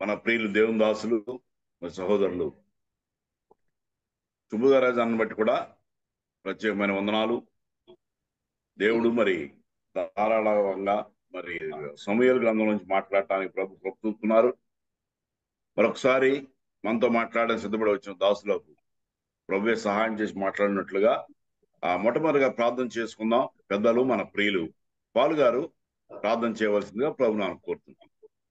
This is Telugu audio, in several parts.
మన ప్రియులు దేవుని దాసులు మన సహోదరులు శుభగారాజాన్ని బట్టి కూడా ప్రత్యేకమైన వందనాలు దేవుడు మరి ధారాళంగా మరి సమయాల గ్రంథం నుంచి మాట్లాడటానికి ప్రభు ప్రభుతున్నారు మరొకసారి మనతో మాట్లాడడానికి సిద్ధపడి వచ్చిన దాసులకు ప్రభువే సహాయం చేసి మాట్లాడినట్లుగా ఆ మొట్టమొదటిగా ప్రార్థన చేసుకుందాం పెద్దలు మన ప్రియులు పాలు గారు ప్రార్థన చేయవలసిందిగా ప్రభు నాకు కోరుతున్నాం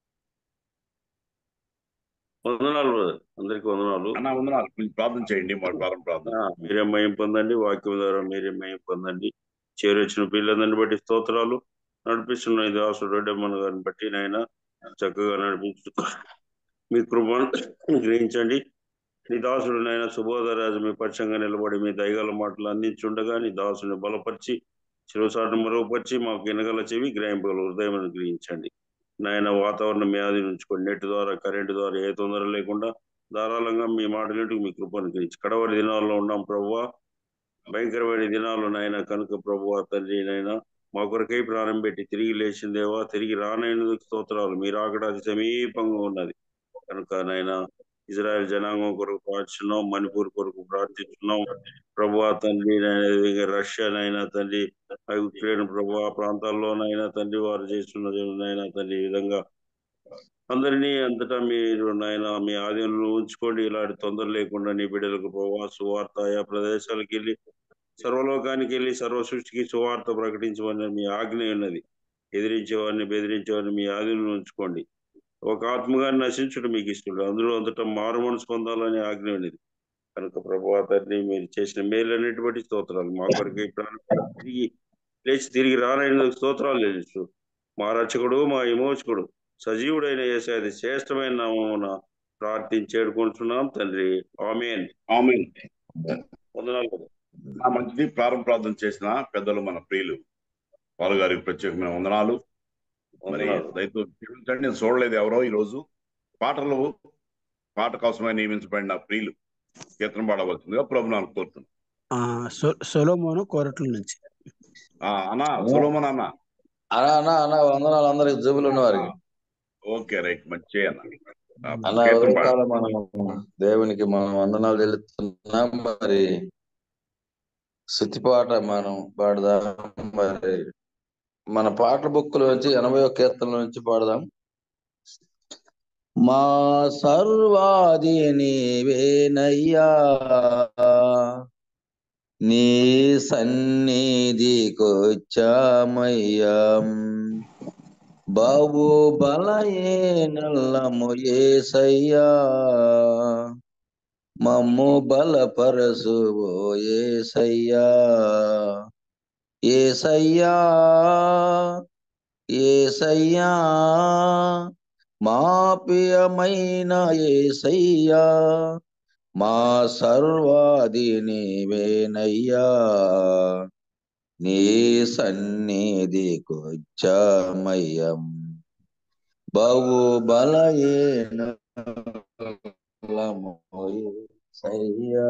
వందనాలు బ్రదర్ అందరికి వందనాలు అన్న వందనాలు కొంచెం ప్రార్థన చేయండి మన ప్రారంభ ప్రార్థన ఆ, మీరే మయం పొందండి వాక్యం ద్వారా మీరే మయం పొందండి చేరొచ్చిన పిల్లలందరిని బట్టి స్తోత్రాలు నడిపిస్తున్న ఈ దాసుడు రెడ్డమ్మన్ గారిని బట్టి నాయన చక్కగా నడిపించు మీ కృపను గ్రహించండి నీ దాసుడు నాయన సుబోధరాజు మీ పక్షంగా నిలబడి మీ దయగల మాటలు అందించుండగా నీ దాసుని బలపరిచి శివసాటును మరుగుపరిచి మాకు వినగల చెవి గ్రహింపగల హృదయం గ్రహించండి నాయన వాతావరణం మీ ఆధీనం ఉంచుకోండి నెట్ ద్వారా కరెంటు ద్వారా ఏ తొందర లేకుండా ధారాళంగా మీ మాటలు మీ కృపను గ్రహించి కడవరి దినాల్లో ఉన్నాం ప్రభువా భయంకరమైన దినాలు నాయన కనుక ప్రభువా తండ్రి నాయన మా కొరకై ప్రాణం పెట్టి తిరిగి లేచిందేవా తిరిగి రానైనందుకు స్తోత్రాలు మీరు ఆకడ అతి సమీపంగా ఉన్నది కనుక నాయన ఇజ్రాయెల్ జనాంగం కొరకు ప్రార్థిస్తున్నాం మణిపూర్ కొరకు ప్రార్థిస్తున్నాం ప్రభువా తండ్రి నాయన రష్యా నైనా తండ్రి ఆ యుక్రెయిన్ ప్రభు ఆ ప్రాంతాల్లోనైనా తండ్రి వారు చేస్తున్నదైనా తండ్రి ఈ విధంగా అందరినీ అంతటా మీరు నాయన మీ ఆధీనంలో ఉంచుకోండి ఇలాంటి తొందర లేకుండా నీ బిడ్డలకు ప్రభావ సువార్త ఆయా ప్రదేశాలకు వెళ్ళి సర్వలోకానికి వెళ్ళి సర్వ సృష్టికి సువార్త ప్రకటించమని మీ ఆజ్ఞ ఉన్నది ఎదిరించేవారిని బెదిరించేవారిని మీ ఆధీనంలో ఉంచుకోండి ఒక ఆత్మగాన్ని నశించడం మీకు ఇష్టం అందులో అంతటా మారు మనసు పొందాలని ఆజ్ఞ ఉన్నది కనుక ప్రభావ తండ్రి మీరు చేసిన మేలు బట్టి స్తోత్రాలు మా కొరకు ఈ ప్రాణం తిరిగి లేచి తిరిగి రానైన స్తోత్రాలు తెలుసు మా రక్షకుడు మా విమోచకుడు సజీవుడైన యేసది శ్రేష్టమైన నామమున ప్రార్థించి వేడుకుంటున్నాం తండ్రి ఆమెన్ ఆమె వందనాలు కదా. నా మంచిది ప్రారంభ ప్రార్థన చేసిన పెద్దలు మన ప్రియులు పాలు గారికి ప్రత్యేకమైన వందనాలు మరి వందనాలు దయతో క్షమించండి నేను చూడలేదు ఎవరో ఈ రోజు పాటలు పాట కోసమే నియమించబడిన ప్రియులు కీర్తన పాడవలసిందిగా ప్రభు నాకు కోరుతున్నాను ఆ, సొ- సొలొమోను కోరట్ల నుంచి ఆ, అన్న సులోమన్ అన్న అన్నా అన్నా అన్నా వందనాలు అందరికి జబ్బులు ఉన్న వారికి ఓకే రైట్ మంచి అన్న ఆ, అలా కీర్తన పాడు. ఉదయకాలం మనం దేవునికి మనం వందనాలు తెలుస్తున్నాం మరి శుతిపాట మనం పాడదాం మరి మన పాటల బుక్కుల నుంచి ఎనభై కీర్తన నుంచి పాడదాం మా సర్వాది నీవేనయ్యా నీ సన్నిధికొచ్చామయ్యా బాబు బలయేనల్లము ఏసయ్యా మమ్ము బలపరసు ఓ ఏసయ్యా ఏసయ్యా ఏసయ్యా మా ప్రియమైన ఏసయ్యా మా సర్వాది నీవేనయ్యా నీ సన్నిధికొచ్చామయ్యం బహు బలయేన సయ్యా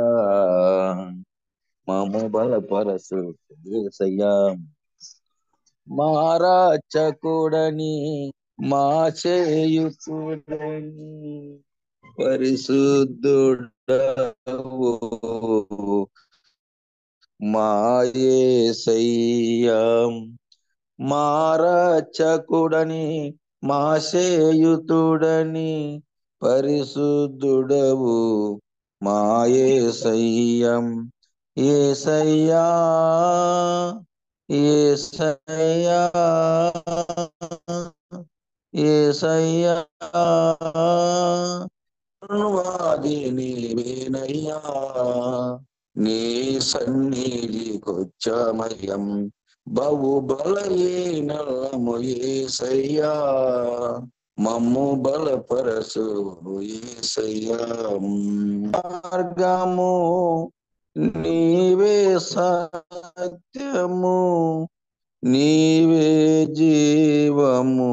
మము బలపరసు సయ్యా మారాచకుడని మా చేయుతుడని పరిశుద్ధుడవు మాయేసయ్యం మారచకుడని మాసేయుతుడని పరిశుద్ధుడవు మాయేసయ్యం ఏసయ్యా ఏసయ్యా ఏసయ్యా వాది నీవేనయ్యా నీ సన్నిధికొచ్చామయ్యం బహు బలహీనము ఏసయ్యా మమ్ము బలపరసు ఏసయ్యా మార్గము నీవే సత్యము నీవే జీవము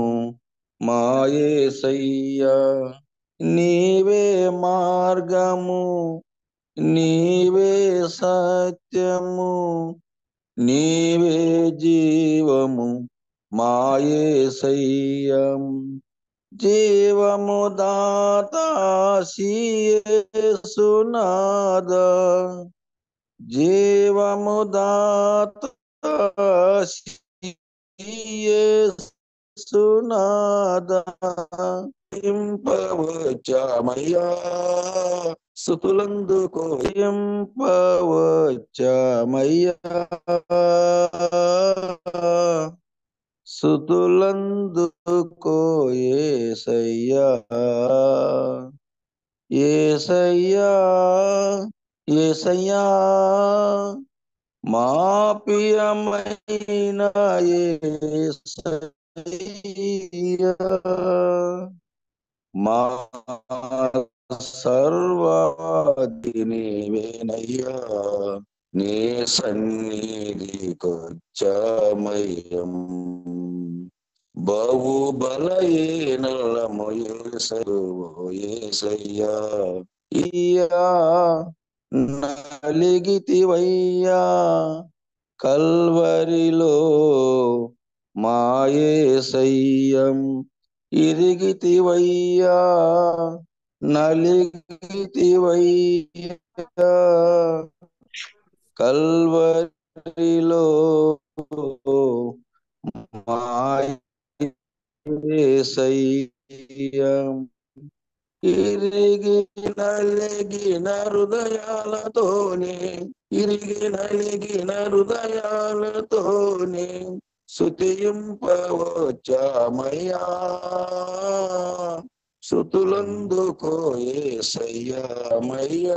మాయేసయ్యా నీవే మార్గము నీవే సత్యము నీవే జీవము మాయేసయ్యం జీవము దాత సునాద జీవము దాత సునాద ఇంపవచ్చామయ్యా సుతులందుకో ఇంపవచ్చామయ్యా సుతులందుకో ఏసయ్యా ఏసయ్యా ఏసయ్యా మా ప్రియమైన ఏసయ్యా మా సర్వాది నీవేనయ్యా నీ సన్నిధికొచ్చమయం బహు బలయేనలము ఏసయ్యా ఇయ్యా నలిగితివయ్యా కల్వరిలో మాయేసయ్యం ఇరిగితివయ్యా నలిగితివయ్యా కల్వరిలో మాయేసయ్యం ఇరిగి నలిగిన హృదయాలతోనే ఇరిగి నలిగిన హృదయాలతోనే శుతింపవచ్చామయ్యా శృతులందుకో ఏసయ్యామయ్యా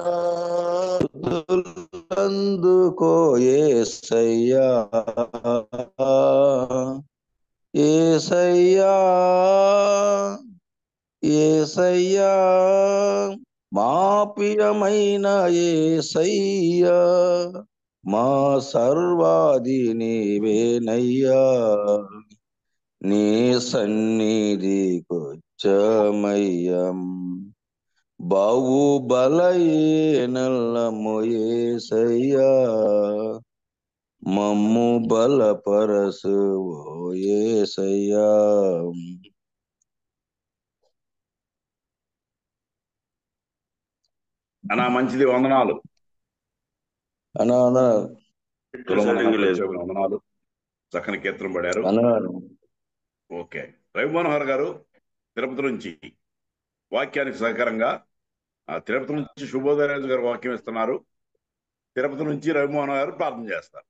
శృతులందుకో ఏసయ్యా ఏసయ్యా ఏసయ్యా మా ప్రియమైన ఏసయ్యా మా సర్వాది నీవేనయ్యా నీ సన్నిధికొచ్చమయ్యం బావు బలయేనల్లము ఏసయ్యా మమ్ము బలపరసు ఓ ఏసయ్యా అనా మంచిది వందనాలు అనా తులమన్న సెట్టింగ్ లేదు ప్రత్యేక వందనాలు చక్కని కీర్తన పడారు అనా ఓకే రవి మనోహర్ గారు తిరుపతి నుంచి వాక్యానికి సహకారంగా ఆ తిరుపతి నుంచి శుభోదయరాజు గారు వాక్యం ఇస్తున్నారు తిరుపతి నుంచి రవిమోహన్ గారు ప్రార్థన చేస్తారు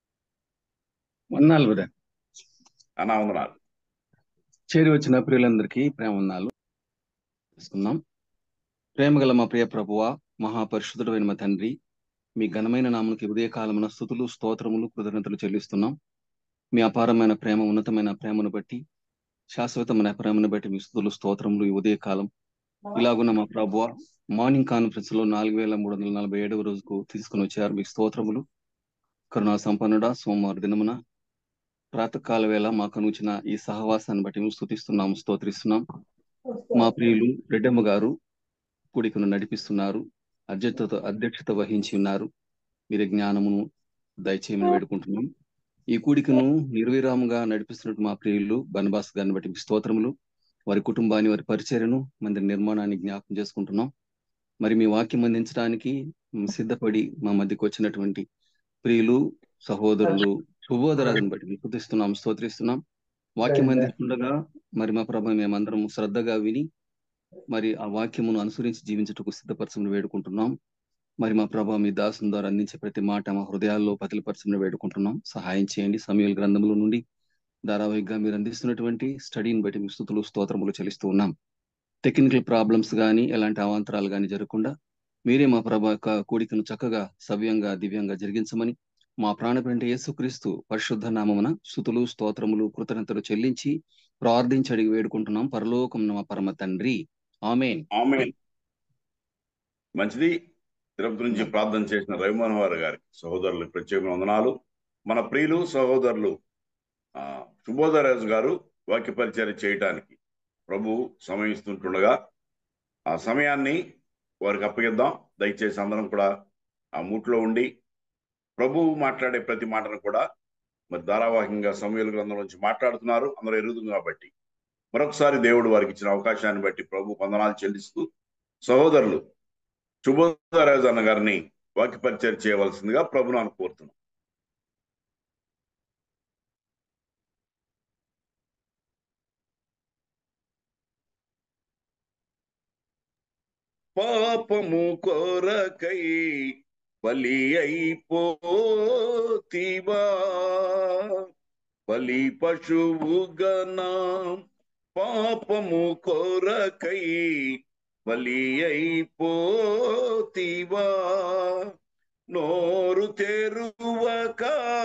వందనాలు బ్రదర్ అన్నా వందనాలు చేరి వచ్చిన ప్రియులందరికీ ప్రేమ వందనాలు తీసుకుందాం ప్రేమగల మా ప్రియ ప్రభువ మహాపరిశుద్ధుడైన మా తండ్రి మీ ఘనమైన నామనికి ఉదయకాలమున స్థుతులు స్తోత్రములు కృతజ్ఞతలు చెల్లిస్తున్నాం మీ అపారమైన ప్రేమ ఉన్నతమైన ప్రేమను బట్టి శాశ్వతమైన ప్రేమను బట్టి మీ స్థుతులు స్తోత్రములు ఈ ఉదయకాలం ఇలాగున్న మా ప్రభువ మార్నింగ్ కాన్ఫరెన్స్ లో నాలుగు వేల మూడు వందల నలభై ఏడవ రోజుకు తీసుకుని వచ్చారు మీ స్తోత్రములు కరుణా సంపన్నుడ సోమవారం దినమున ప్రాతకాల వేళ మాకు అనుచిన ఈ సహవాసాన్ని బట్టి మేము స్థుతిస్తున్నాము స్తోత్రిస్తున్నాం మా ప్రియులు రెడ్డమ్మ గారు కూడికను నడిపిస్తున్నారు అధ్యక్షత అధ్యక్షత వహించి ఉన్నారు మీరే జ్ఞానమును దయచేయమని వేడుకుంటున్నాం ఈ కూడికను నిర్విరామంగా నడిపిస్తున్నట్టు మా ప్రియులు బనబాస్ గారిని బట్టి మీకు స్తోత్రములు వారి కుటుంబాన్ని వారి పరిచర్యను మందిర నిర్మాణాన్ని జ్ఞాపకం చేసుకుంటున్నాం మరి మీ వాక్యం అందించడానికి సిద్ధపడి మా మధ్యకు వచ్చినటువంటి ప్రియులు సహోదరులు శుభోదరాలను బట్టి మీకు స్తుతిస్తున్నాం స్తోత్రిస్తున్నాం వాక్యం అందిస్తుండగా మరి మా ప్రభ మేమందరం శ్రద్ధగా విని మరి ఆ వాక్యమును అనుసరించి జీవించటకు సిద్ధపరచమని వేడుకుంటున్నాం మరి మా ప్రభా మీ దాసుని ద్వారా అందించే ప్రతి మాట మా హృదయాల్లో పతిలపరచమని వేడుకుంటున్నాం సహాయం చేయండి సమయాల గ్రంథముల నుండి ధారావాహికగా మీరు అందిస్తున్నటువంటి స్టడీని బట్టి మీ స్థుతులు స్తోత్రములు చెల్లిస్తూ ఉన్నాం టెక్నికల్ ప్రాబ్లమ్స్ కానీ ఎలాంటి అవాంతరాలు కానీ జరగకుండా మీరే మా ప్రభా యొక్క కూడికను చక్కగా సవ్యంగా దివ్యంగా జరిగించమని మా ప్రాణపెంట యేసుక్రీస్తు పరిశుద్ధ నామమున స్థుతులు స్తోత్రములు కృతజ్ఞతలు చెల్లించి ప్రార్థించి అడిగి వేడుకుంటున్నాం పరలోకం మా పరమ తండ్రి ఆమెన్ ఆమె మంచిది తిరుపతి నుంచి ప్రార్థన చేసిన రవిమనోహర్ గారి సహోదరులకు ప్రత్యేక వందనాలు మన ప్రియులు సహోదరులు ఆ శుభోదరాజు గారు వాక్య పరిచయం చేయటానికి ప్రభు సమయం ఇస్తుంటుండగా ఆ సమయాన్ని వారికి అప్పగిద్దాం దయచేసి అందరం కూడా ఆ మూట్లో ఉండి ప్రభువు మాట్లాడే ప్రతి మాటను కూడా మరి ధారావాహికంగా సమయాల గ్రంథం నుంచి మాట్లాడుతున్నారు అందరూ ఎరుగుతుంది కాబట్టి మరొకసారి దేవుడు వారికి ఇచ్చిన అవకాశాన్ని బట్టి ప్రభు వందనాలు చెల్లిస్తూ సహోదరులు శుభోదరాజు అన్న గారిని వాక్య పరిచయం చేయవలసిందిగా ప్రభును అని కోరుతున్నాం పాపము కోరకై బలి అయిపోతివా బలి పశువుగనా పాపము కోరకై బలి అయిపోతివా నోరు తెరువక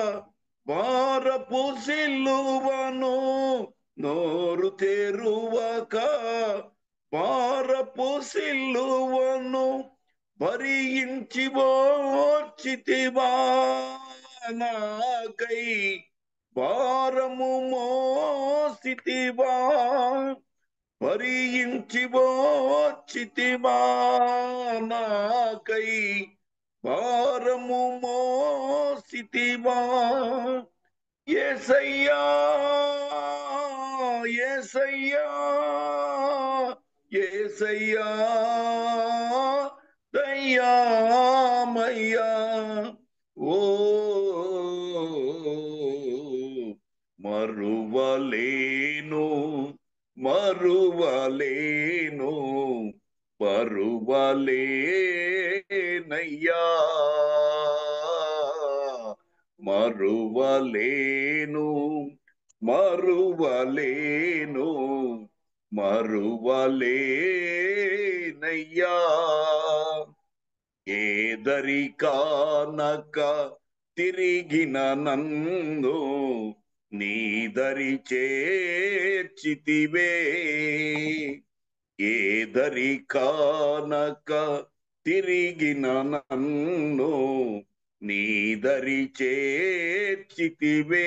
వారపు సిల్లువను నోరు తెరువక వారపు సిల్లువను భరించి ఓర్చితివా నాకై భారము మోసితివా భరించి ఓర్చితివా నాకై భారము మోసితివా ఏసయ్యా ఏసయ్యా ఏసయ్యా దయ్యామయ్యా ఓ మరువలేను మరువలేను మరువలేనయ్యా మరువలేను మరువలేను మరువలేనయ్యా ఏదరి కానక తిరిగిన నన్ను నీదరి చేర్చితివే ఏదరి కానక తిరిగిన నన్ను నీదరి చేర్చితివే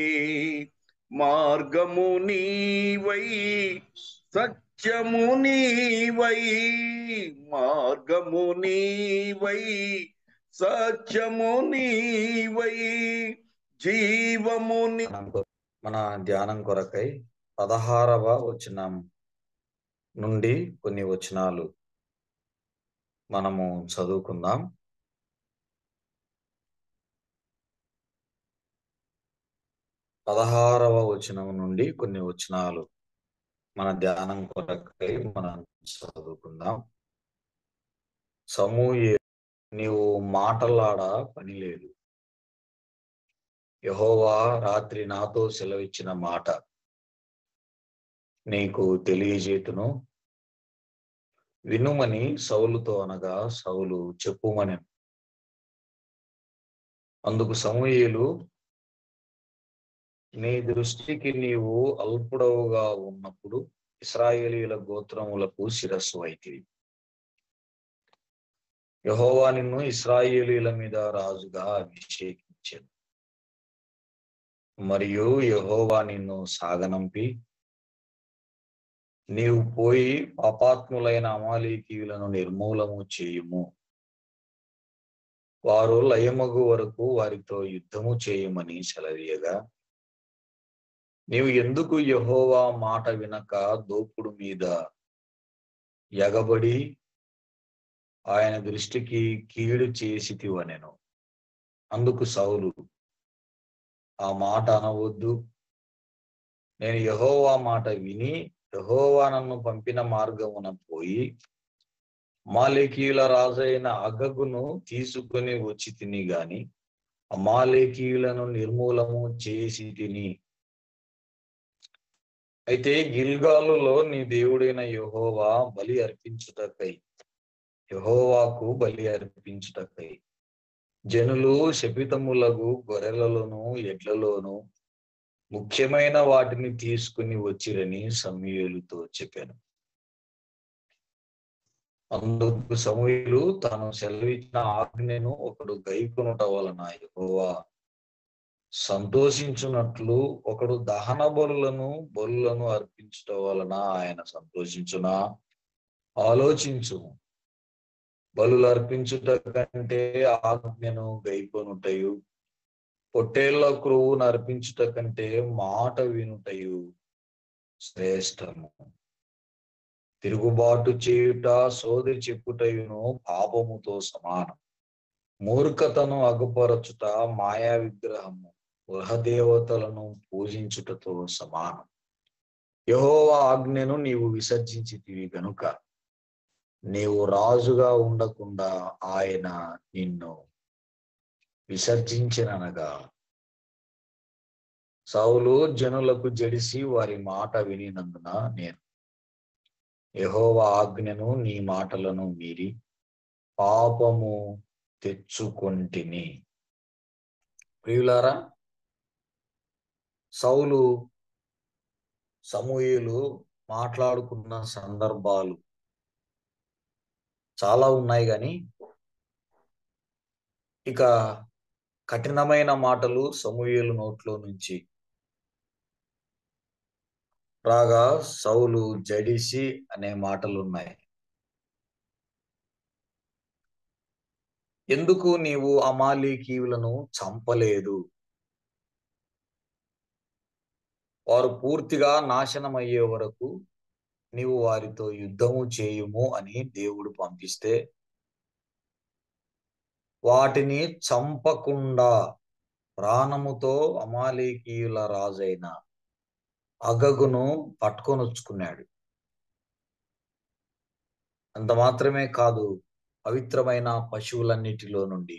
మార్గము నీవై సత్యము నీవై మార్గము నీవై సత్యము నీవై జీవము నీ మనం కొ- మన ధ్యానం కొరకై పదహారవ వచనం నుండి కొన్ని వచనాలు మనము చదువుకుందాం పదహారవ వచనం నుండి కొన్ని వచనాలు మన ధ్యానం కొరకై మనం చదువుకుందాం సమూహే నీవు మాటలాడ పని లేదు యహోవా రాత్రి నాతో సెలవిచ్చిన మాట నీకు తెలియజేతును వినుమని సౌలుతో అనగా సౌలు చెప్పుమని అందుకు సమూయేలు నీ దృష్టికి నీవు అల్పుడవుగా ఉన్నప్పుడు ఇస్రాయేలీల గోత్రములకు శిరస్సు అయితివి యహోవా నిన్ను ఇస్రాయేలీల మీద రాజుగా అభిషేకించాను మరియు యహోవా నిన్ను సాగనంపి నీవు పోయి పాపాత్ములైన అమాలీకీయులను నిర్మూలము చేయుము వారు లయమగు వరకు వారితో యుద్ధము చేయమని సెలవీయగా నీవు ఎందుకు యహోవా మాట వినక దోపుడు మీద ఎగబడి ఆయన దృష్టికి కీడు చేసితివనెను అందుకు సౌలు ఆ మాట అనవద్దు నేను యహోవా మాట విని యహోవా నన్ను పంపిన మార్గమున పోయి అమాలేకీయుల రాజైన అగగును తీసుకుని వచ్చి తిని గాని అమాలేకీయులను నిర్మూలము చేసి తిని అయితే గిల్గాలులో నీ దేవుడైన యహోవా బలి అర్పించుటకై యహోవాకు బలి అర్పించుటకై జనులు శపితములకు గొర్రెలలోను ఎడ్లలోను ముఖ్యమైన వాటిని తీసుకుని వచ్చిరని సమూయేలుతో చెప్పాను అందుకు సమూయేలు తాను సెలవిచ్చిన ఆజ్ఞను ఒకడు గైకొనుట వలన యెహోవా సంతోషించున్నట్లు ఒకడు దహన బలులను బలులను అర్పించుట వలన ఆయన సంతోషించునా ఆలోచించు బలులు అర్పించుట కంటే ఆజ్ఞను గైకొనుటయు పొట్టేళ్ల క్రువును అర్పించుట కంటే మాట వినుటయు శ్రేష్టము తిరుగుబాటు చేయుట సోదరి చెప్పుటయును పాపముతో సమానం మూర్ఖతను అగుపరచుట మాయా విగ్రహము గృహదేవతలను పూజించుటతో సమానం యహోవా ఆజ్ఞను నీవు విసర్జించితివి గనుక నీవు రాజుగా ఉండకుండా ఆయన నిన్ను విసర్జించిననగా సౌలు జనులకు జడిసి వారి మాట వినినందున నేను యహోవా ఆజ్ఞను నీ మాటలను మీరి పాపము తెచ్చుకొంటిని ప్రియులారా సౌలు సమూహలు మాట్లాడుకున్న సందర్భాలు చాలా ఉన్నాయి కానీ ఇక కఠినమైన మాటలు సమూహలు నోట్లో నుంచి రాగా సౌలు జడిసి అనే మాటలు ఉన్నాయి ఎందుకు నీవు అమాలీకీయులను చంపలేదు వారు పూర్తిగా నాశనమయ్యే వరకు నీవు వారితో యుద్ధము చేయుము అని దేవుడు పంపిస్తే వాటిని చంపకుండా ప్రాణముతో అమాలీకీయుల రాజైన అగగును పట్టుకొనొచ్చుకున్నాడు అంత మాత్రమే కాదు పవిత్రమైన పశువులన్నిటిలో నుండి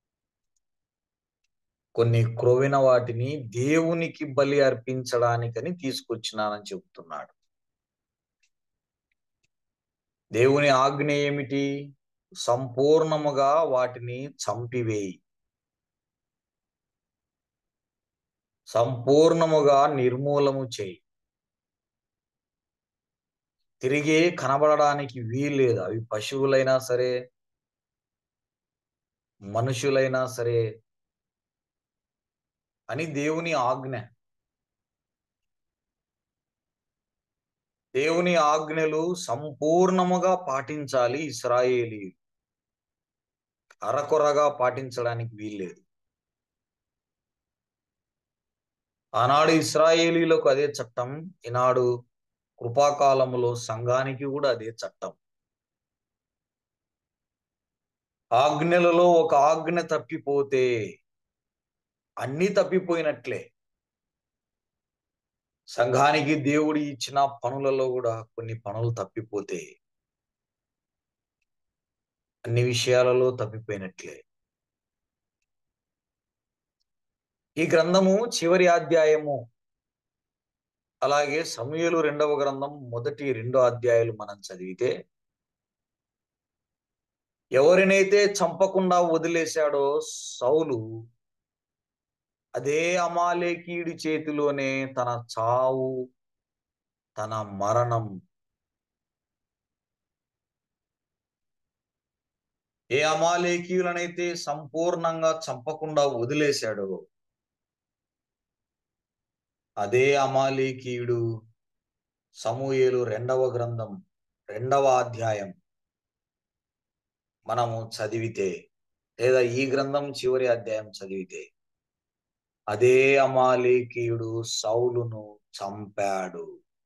కొన్ని క్రొవిన వాటిని దేవునికి బలి అర్పించడానికని తీసుకొచ్చినానని చెబుతున్నాడు దేవుని ఆజ్ఞ ఏమిటి సంపూర్ణముగా వాటిని చంపివేయి సంపూర్ణముగా నిర్మూలము చేయి తిరిగి కనబడడానికి వీల్లేదు అవి పశువులైనా సరే మనుషులైనా సరే అని దేవుని ఆజ్ఞ దేవుని ఆజ్ఞలు సంపూర్ణముగా పాటించాలి ఇస్రాయేలీ అరకొరగా పాటించడానికి వీల్లేదు ఆనాడు ఇస్రాయేలీలకు అదే చట్టం ఈనాడు కృపాకాలములో సంఘానికి కూడా అదే చట్టం ఆజ్ఞలలో ఒక ఆజ్ఞ తప్పిపోతే అన్ని తప్పిపోయినట్లే సంఘానికి దేవుడు ఇచ్చిన పనులలో కూడా కొన్ని పనులు తప్పిపోతే అన్ని విషయాలలో తప్పిపోయినట్లే ఈ గ్రంథము చివరి అధ్యాయము అలాగే సమయలు రెండవ గ్రంథం మొదటి రెండో అధ్యాయాలు మనం చదివితే ఎవరినైతే చంపకుండా వదిలేశాడో సౌలు అదే అమాలేకీయుడి చేతిలోనే తన చావు తన మరణం ఏ అమాలేకీయులనైతే సంపూర్ణంగా చంపకుండా వదిలేశాడో అదే అమాలేకీయుడు సమూయేలు రెండవ గ్రంథం రెండవ అధ్యాయం మనము చదివితే లేదా ఈ గ్రంథం చివరి అధ్యాయం చదివితే అదే అమాలేకీయుడు సౌలును చంపాడు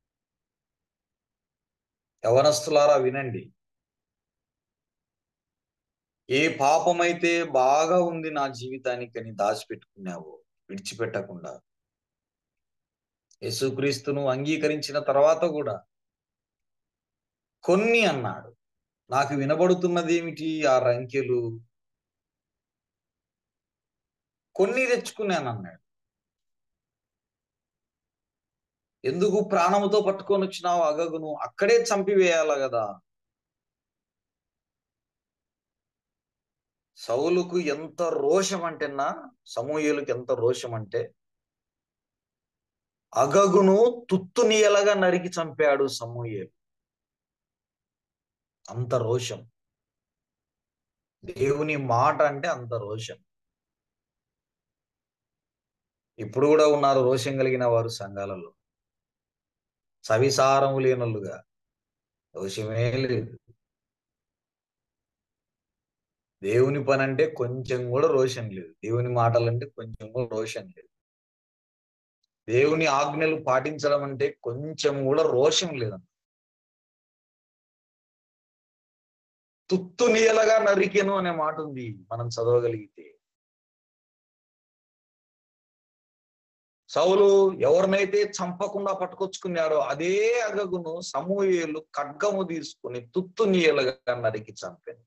యవనస్తులారా వినండి ఏ పాపమైతే బాగా ఉంది నా జీవితానికి అని దాచిపెట్టుకున్నావో విడిచిపెట్టకుండా యేసుక్రీస్తును అంగీకరించిన తర్వాత కూడా కొన్ని అన్నాడు నాకు వినబడుతున్నది ఏమిటి ఆ రంకెలు కొన్ని తెచ్చుకున్నాను అన్నాడు ఎందుకు ప్రాణముతో పట్టుకొని వచ్చినావు అగగును అక్కడే చంపివేయాల కదా సౌలుకు ఎంత రోషం అంటేనా సమూహలకు ఎంత రోషం అంటే అగగును తుత్తునియలగా నరికి చంపాడు సమూహేలు అంత రోషం దేవుని మాట అంటే అంత రోషం ఇప్పుడు కూడా ఉన్నారు రోషం కలిగిన వారు సంఘాలలో సవిసారము లేనోళ్ళుగా రోషమే లేదు దేవుని పని అంటే కొంచెం కూడా రోషన్ లేదు దేవుని మాటలంటే కొంచెం కూడా రోషన్ లేదు దేవుని ఆజ్ఞలు పాటించడం అంటే కొంచెం కూడా రోషం లేదంట తుత్తు నీయలగా నరికెను అనే మాట ఉంది మనం చదవగలిగితే సౌలు ఎవరినైతే చంపకుండా పట్టుకొచ్చుకున్నాడో అదే అగగును సమూహేలు ఖడ్గము తీసుకుని తుత్తు నీయలుగా నరికి చంపాను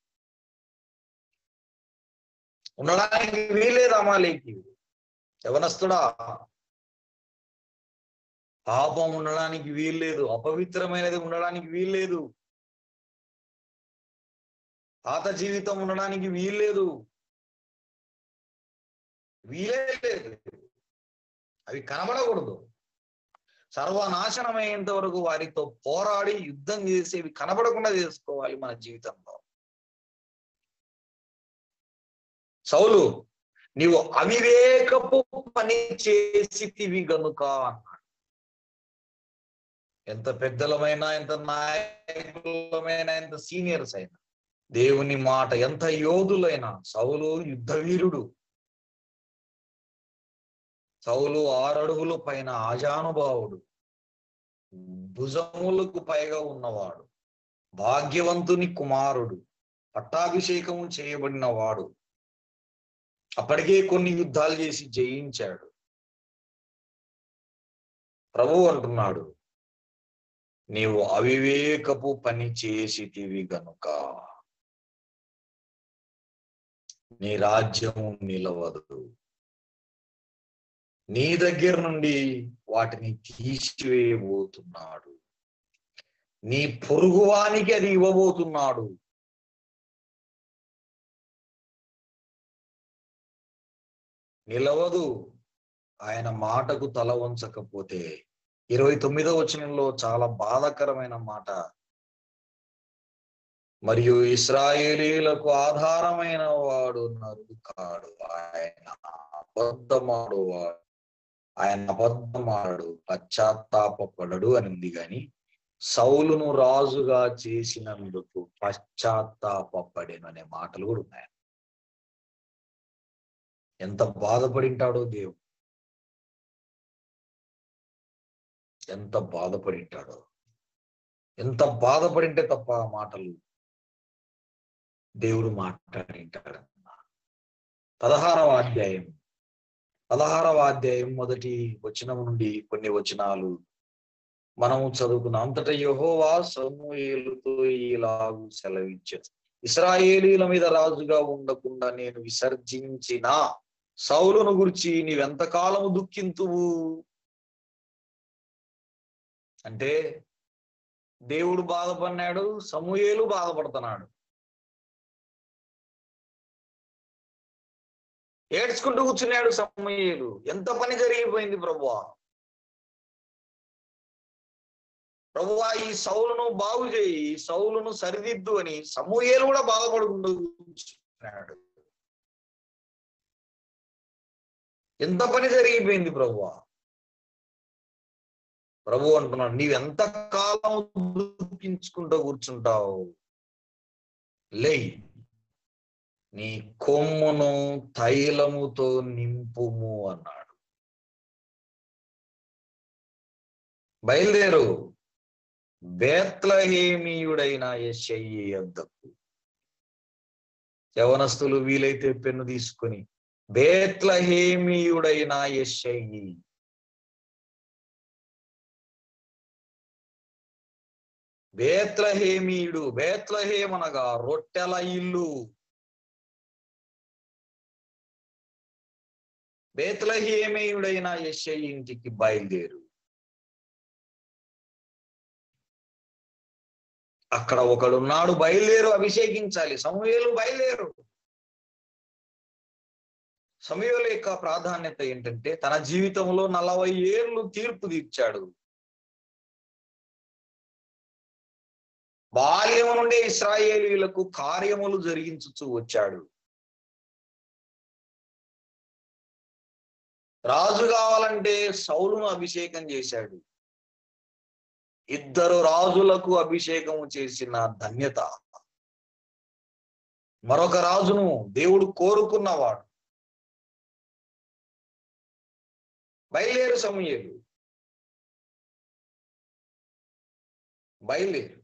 ఉండడానికి వీలేదు అమాలేకి యవనస్తుడా పాపం ఉండడానికి వీల్లేదు అపవిత్రమైనది ఉండడానికి వీల్లేదు పాత జీవితం ఉండడానికి వీల్లేదు వీలే లేదు అవి కనబడకూడదు సర్వనాశనమయ్యేంత వరకు వారితో పోరాడి యుద్ధం చేసేవి కనబడకుండా చేసుకోవాలి మన జీవితంలో సౌలు నీవు అవివేకపు పని చేసితివి గనుక అన్నాడు ఎంత పెద్దలమైనా ఎంత నాయకులమైనా ఎంత సీనియర్స్ అయినా దేవుని మాట ఎంత యోధులైనా సౌలు యుద్ధ వీరుడు సౌలు ఆరడుగుల పైన ఆజానుభావుడు భుజములకు పైగా ఉన్నవాడు భాగ్యవంతుని కుమారుడు పట్టాభిషేకము చేయబడిన వాడు అప్పటికే కొన్ని యుద్ధాలు చేసి జయించాడు ప్రభు అంటున్నాడు నీవు అవివేకపు పని చేసితివి గనుక నీ రాజ్యము నిలవదు నీ దగ్గర నుండి వాటిని తీసివేయబోతున్నాడు నీ పొరుగువానికి అది ఇవ్వబోతున్నాడు నిలవదు ఆయన మాటకు తల వంచకపోతే ఇరవై తొమ్మిదో వచనంలో చాలా బాధాకరమైన మాట మరియు ఇస్రాయేలీలకు ఆధారమైన వాడు నరుడు కాడు ఆయన అబద్ధమాడు వాడు ఆయన అబద్ధమాడు పశ్చాత్తాపడడు అని ఉంది గాని సౌలును రాజుగా చేసినందుకు పశ్చాత్తాపడెను అనే మాటలు కూడా ఉన్నాయి ఎంత బాధపడింటాడో దేవుడు ఎంత బాధపడింటాడో ఎంత బాధపడింటే తప్ప ఆ మాటలు దేవుడు మాట్లాడింటాడన్న పదహారవ అధ్యాయం పదహారవ అధ్యాయం మొదటి వచనం నుండి కొన్ని వచనాలు మనము చదువుకున్నాం అంతటా యెహోవా సమూయేలుతో ఇలాగు సెలవిచ్చారు ఇస్రాయేలీల మీద రాజుగా ఉండకుండా నేను విసర్జించిన సౌలును గురించి నీవెంతకాలము దుఃఖింతువు అంటే దేవుడు బాధపడినాడు సమూయేలు బాధపడుతున్నాడు ఏడ్చుకుంటూ కూర్చున్నాడు సమూయేలు ఎంత పని జరిగిపోయింది ప్రభువా ప్రభువా ఈ సౌలును బాగు చేయి ఈ సౌలును సరిదిద్దు అని సమూయేలు కూడా బాధపడుకుంటూ కూర్చున్నాడు ఎంత పని జరిగిపోయింది ప్రభువా ప్రభు అంటున్నాడు నీవెంత కాలం దుఃఖించుకుంటూ కూర్చుంటావు లేయ్ నీ కొమ్మును తైలముతో నింపుము అన్నాడు బయలుదేరు బేత్లహేమీయుడైన యశయ్యి వద్దకు యవనస్తులు వీలైతే పెన్ను తీసుకొని బేత్లహేమీయుడైన యశయ్యి బేత్లహేమీయుడు బేత్లహేమనగా రొట్టెల ఇల్లు బేత్లహేమీయుడైన యెషయి ఇంటికి బయలుదేరు అక్కడ ఒకడున్నాడు బయలుదేరు అభిషేకించాలి సమూహలు బయలుదేరు సమూహల యొక్క ప్రాధాన్యత ఏంటంటే తన జీవితంలో నలభై ఏళ్ళు తీర్పు తీర్చాడు బాల్యము నుండే ఇస్రాయేలీలకు కార్యములు జరిగించుచూ వచ్చాడు రాజు కావాలంటే సౌలును అభిషేకం చేశాడు ఇద్దరు రాజులకు అభిషేకము చేసిన ధన్యత మరొక రాజును దేవుడు కోరుకున్నవాడు బయలుదేరు సమూయేలు బయలుదేరు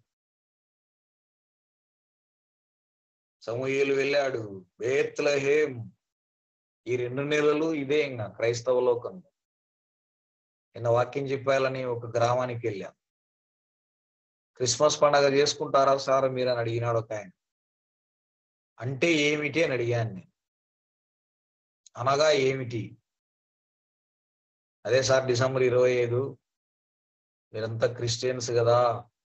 సమూయేలు వెళ్ళాడు బేత్లహేం ఈ రెండు నెలలు ఇదే ఇంకా క్రైస్తవ లోకంలో నిన్న వాక్యం చెప్పాలని ఒక గ్రామానికి వెళ్ళాం క్రిస్మస్ పండగ చేసుకుంటారా సార్ మీరు అని అడిగినాడు ఒక ఆయన అంటే ఏమిటి అని అడిగాను నేను అనగా ఏమిటి అదే సార్ డిసెంబర్ ఇరవై ఐదు మీరంతా క్రిస్టియన్స్ కదా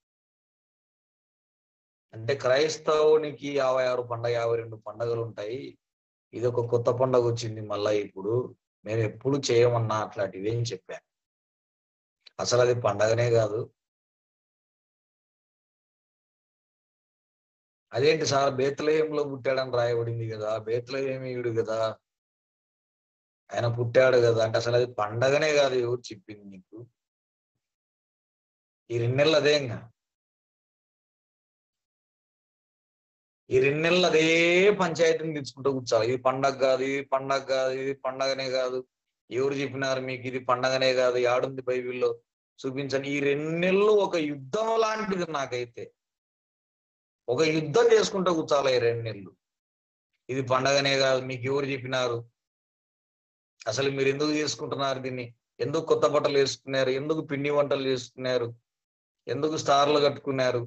అంటే క్రైస్తవునికి యాభై ఆరు పండగ యాభై రెండు పండగలు ఉంటాయి ఇది ఒక కొత్త పండగ వచ్చింది మళ్ళా ఇప్పుడు మేము ఎప్పుడు చేయమన్నా అట్లాంటివి అని చెప్పాను అసలు అది పండగనే కాదు అదేంటి సార్ బేత్లహేంలో పుట్టాడని రాయబడింది కదా బేత్లహేమీయుడు కదా ఆయన పుట్టాడు కదా అంటే అసలు అది పండగనే కాదు ఎవరు చెప్పింది నీకు ఈ రెండు నెలలు అదే ఇంకా ఈ రెండు నెలలు అదే పంచాయతీని తెచ్చుకుంటూ కూర్చోాలి ఇది పండగ కాదు ఇది పండగ కాదు ఇది పండగనే కాదు ఎవరు చెప్పినారు మీకు ఇది పండగనే కాదు యాడుంది బైబిల్లో చూపించండి ఈ రెండు నెలలు ఒక యుద్ధం లాంటిది నాకైతే ఒక యుద్ధం చేసుకుంటూ కూర్చోాలి ఈ రెండు నెలలు ఇది పండగనే కాదు మీకు ఎవరు చెప్పినారు అసలు మీరు ఎందుకు చేసుకుంటున్నారు దీన్ని ఎందుకు కొత్త బట్టలు వేసుకున్నారు ఎందుకు పిండి వంటలు చేసుకున్నారు ఎందుకు స్టార్లు కట్టుకున్నారు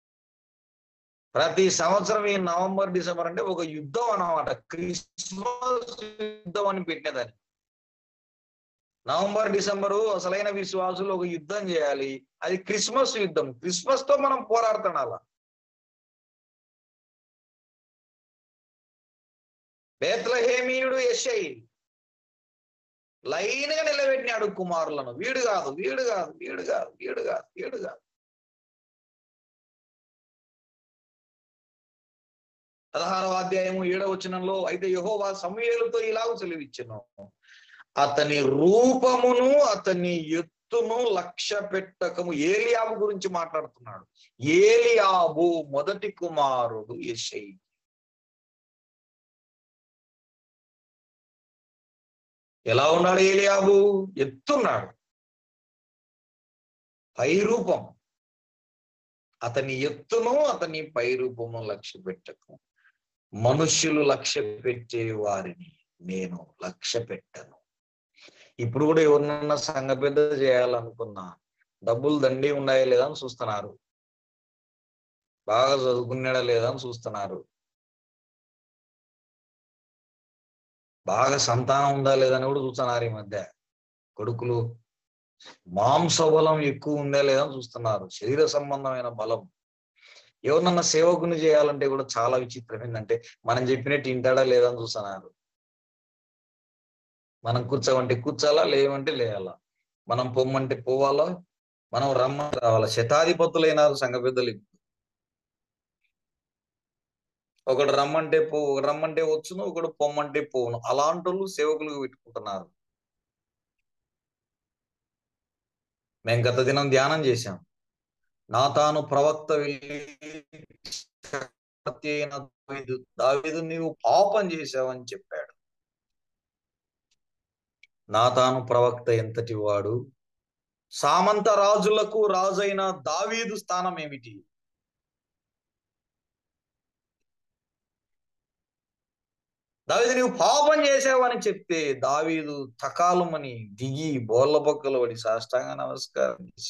ప్రతి సంవత్సరం ఈ నవంబర్ డిసెంబర్ అంటే ఒక యుద్ధం అన్నమాట క్రిస్మస్ యుద్ధం అని పెట్టినదని నవంబర్ డిసెంబరు అసలైన విశ్వాసులు ఒక యుద్ధం చేయాలి అది క్రిస్మస్ యుద్ధం క్రిస్మస్ తో మనం పోరాడుతున్నాం బేత్లహేమీయుడు యశై లైన్ గా నిలబెట్టినాడు కుమారులను వీడు కాదు వీడు కాదు వీడు కాదు వీడు కాదు వీడు కాదు పదహారవ అధ్యాయము ఏడవ వచనంలో అయితే యహోవా సమూయేలుతో ఇలాగ సెలవిచ్చును అతని రూపమును అతని ఎత్తును లక్ష్య పెట్టకము ఏలియాబు గురించి మాట్లాడుతున్నాడు ఏలియాబు మొదటి కుమారుడు యశై ఎలా ఉన్నాడు ఏలియాబు ఎత్తున్నాడు పై రూపం అతని ఎత్తును అతని పై రూపము లక్ష్య పెట్టకు మనుష్యులు లక్ష్య పెట్టే వారిని నేను లక్ష్య పెట్టను ఇప్పుడు కూడా ఎవరినన్నా సంఘ పెద్ద చేయాలనుకున్నా డబ్బులు దండి ఉన్నాయా లేదా అని చూస్తున్నారు బాగా చదువుకున్నాడా లేదా అని చూస్తున్నారు బాగా సంతానం ఉందా లేదని కూడా చూస్తున్నారు ఈ మధ్య కొడుకులు మాంస బలం ఎక్కువ ఉందా లేదా అని చూస్తున్నారు శరీర సంబంధమైన బలం ఎవరినన్నా సేవకుని చేయాలంటే కూడా చాలా విచిత్రం ఏంటంటే మనం చెప్పినట్టు ఇంటాడా లేదా అని చూస్తున్నారు మనం కూర్చోమంటే కూర్చోాలా లేవంటే లేయాలా మనం పొమ్మంటే పోవాలా మనం రమ్మంటే రావాలా శతాధిపతులైనారు సంఘ పెద్దలు ఇప్పుడు. ఒకడు రమ్మంటే పో రమ్మంటే వచ్చును ఒకడు పొమ్మంటే పోవును అలాంటి వాళ్ళు సేవకులు పెట్టుకుంటున్నారు మేము గత దినం ధ్యానం చేశాం నా తాను ప్రవక్త వెళ్ళి చక్రవర్తి అయిన దావీదు దావీదు నీవు పాపం చేశావని చెప్పాడు నా తాను ప్రవక్త ఎంతటి వాడు సామంత రాజులకు రాజైన దావీదు స్థానం ఏమిటి దావీదు నీవు పాపం చేసావని చెప్తే దావీదు తకాలమని దిగి బోర్ల బొక్కలు పడి సాష్టాంగ నమస్కారం చేసి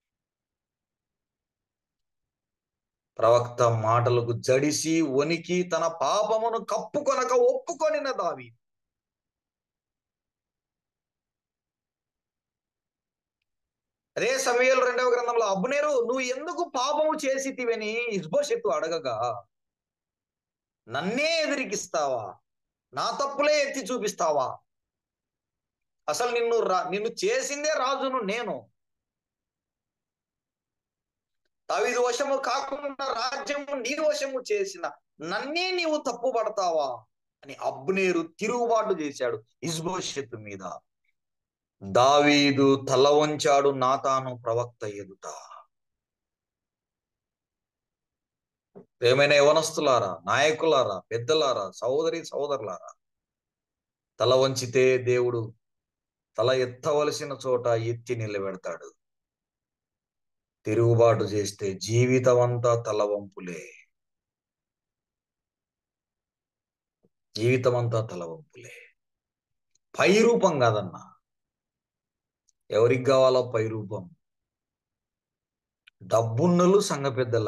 ప్రవక్త మాటలకు జడిసి వణికి తన పాపమును కప్పుకొనక ఒప్పుకొనిన దావి అదే సమయంలో రెండవ గ్రంథంలో అబ్బునేరు నువ్వు ఎందుకు పాపము చేసితివని ఇస్బోషెత్తు అడగగా నన్నే ఎదిరికిస్తావా నా తప్పులే ఎత్తి చూపిస్తావా అసలు నిన్ను రా నిన్ను చేసిందే రాజును నేను దావీదు వశము కాకుండా రాజ్యము నీ వశము చేసిన నన్నే నీవు తప్పు పడతావా అని అబ్నేరు తిరుగుబాటు చేశాడు ఇస్బోషెత్ మీద దావీదు తల వంచాడు నాతాను ప్రవక్త ఎదుట ప్రేమైన యవనస్తులారా నాయకులారా పెద్దలారా సహోదరి సహోదరులారా తల వంచితే దేవుడు తల ఎత్తవలసిన చోట ఎత్తి నిలబెడతాడు తిరుగుబాటు చేస్తే జీవితం అంతా తలవంపులే జీవితం అంతా తలవంపులే పై రూపం కాదన్నా ఎవరికి కావాలో పై రూపం డబ్బున్నలు సంఘ పెద్దల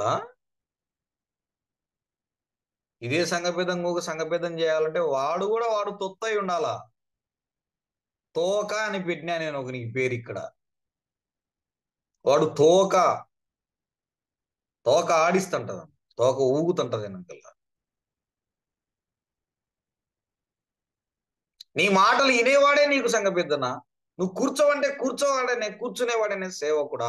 ఇదే సంఘ పెద్దం ఇంకొక సంఘ పెద్దం చేయాలంటే వాడు కూడా వాడు తొత్తై ఉండాలా తోక అని పెట్టినా నేను ఒక నీకు పేరు ఇక్కడ వాడు తోక తోక ఆడిస్తుంటది తోక ఊగుతుంటది వెనకల్లా నీ మాటలు వినేవాడే నీకు సంఘ పెద్దనా నువ్వు కూర్చోవంటే కూర్చోవాడనే కూర్చునేవాడనే సేవకుడా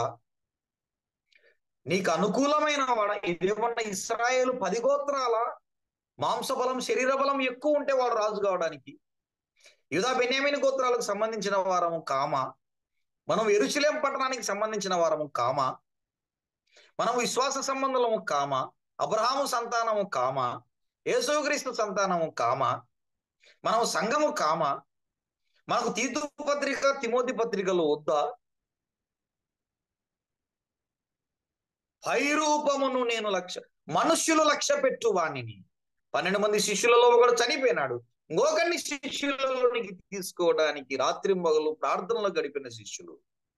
నీకు అనుకూలమైన వాడ ఇదేమన్నా ఇస్రాయేలు పది గోత్రాల మాంస బలం శరీర బలం ఎక్కువ ఉంటే వాడు రాజు కావడానికి యుధా బెన్యామిని గోత్రాలకు సంబంధించిన వారము కామ మనం ఎరుచలేం పట్టణానికి సంబంధించిన వారము కామ మనం విశ్వాస సంబంధము కామ అబ్రహాము సంతానము కామ యేసుక్రీస్తు సంతానము కామ మనం సంఘము కామ మనకు తీతు పత్రిక తిమోతి పత్రికలు వద్దా పైరూపమును నేను లక్ష్య మనుష్యులు లక్ష్య పెట్టు వాణిని పన్నెండు మంది శిష్యులలో ఒకడు చనిపోయినాడు ఇంకొకరిని శిష్యులలోనికి తీసుకోవడానికి రాత్రి మొగలు ప్రార్థనలో గడిపిన శిష్యులు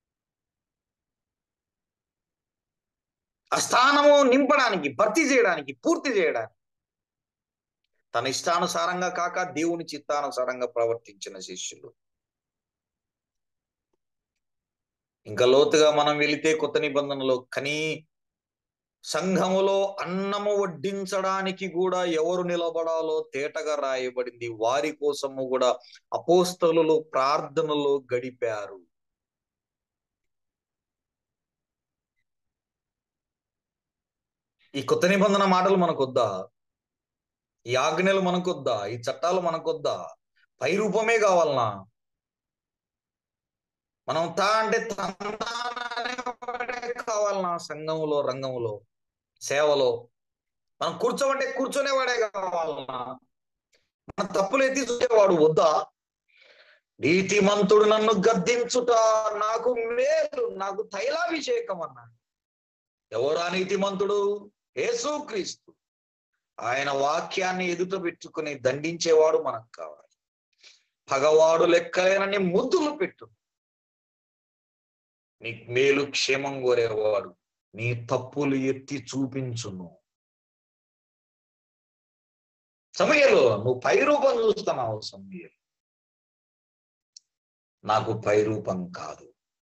ఆ స్థానము నింపడానికి భర్తీ చేయడానికి పూర్తి చేయడానికి తన ఇష్టానుసారంగా కాక దేవుని చిత్తానుసారంగా ప్రవర్తించిన శిష్యులు ఇంకా లోతుగా మనం వెళితే కొత్త నిబంధనలో కనీ సంఘములో అన్నము వడ్డించడానికి కూడా ఎవరు నిలబడాలో తేటగా రాయబడింది వారి కోసము కూడా అపోస్తలు ప్రార్థనలో గడిపారు ఈ కొత్త నిబంధన మాటలు మనకొద్దా ఈ ఆజ్ఞలు మనకొద్దా ఈ చట్టాలు మనకొద్దా పై రూపమే కావాలనా మనం తా అంటే తందానే కావాలనా సంఘములో రంగములో సేవలో మనం కూర్చోమంటే కూర్చునేవాడే కావాలనా మన తప్పులు ఎత్తి చూసేవాడు వద్దా నీతిమంతుడు నన్ను గద్దించుట నాకు మేలు నాకు తైలాభిషేకం అన్నాడు ఎవరా నీతిమంతుడు యేసుక్రీస్తు ఆయన వాక్యాన్ని ఎదుట పెట్టుకుని దండించేవాడు మనకు కావాలి పగవాడు లెక్కలేనని ముద్దులు పెట్టు నీ మేలు క్షేమం కోరేవాడు నీ తప్పులు ఎత్తి చూపించును సమయలు నువ్వు పై రూపం చూస్తున్నావు సమయలు నాకు పై రూపం కాదు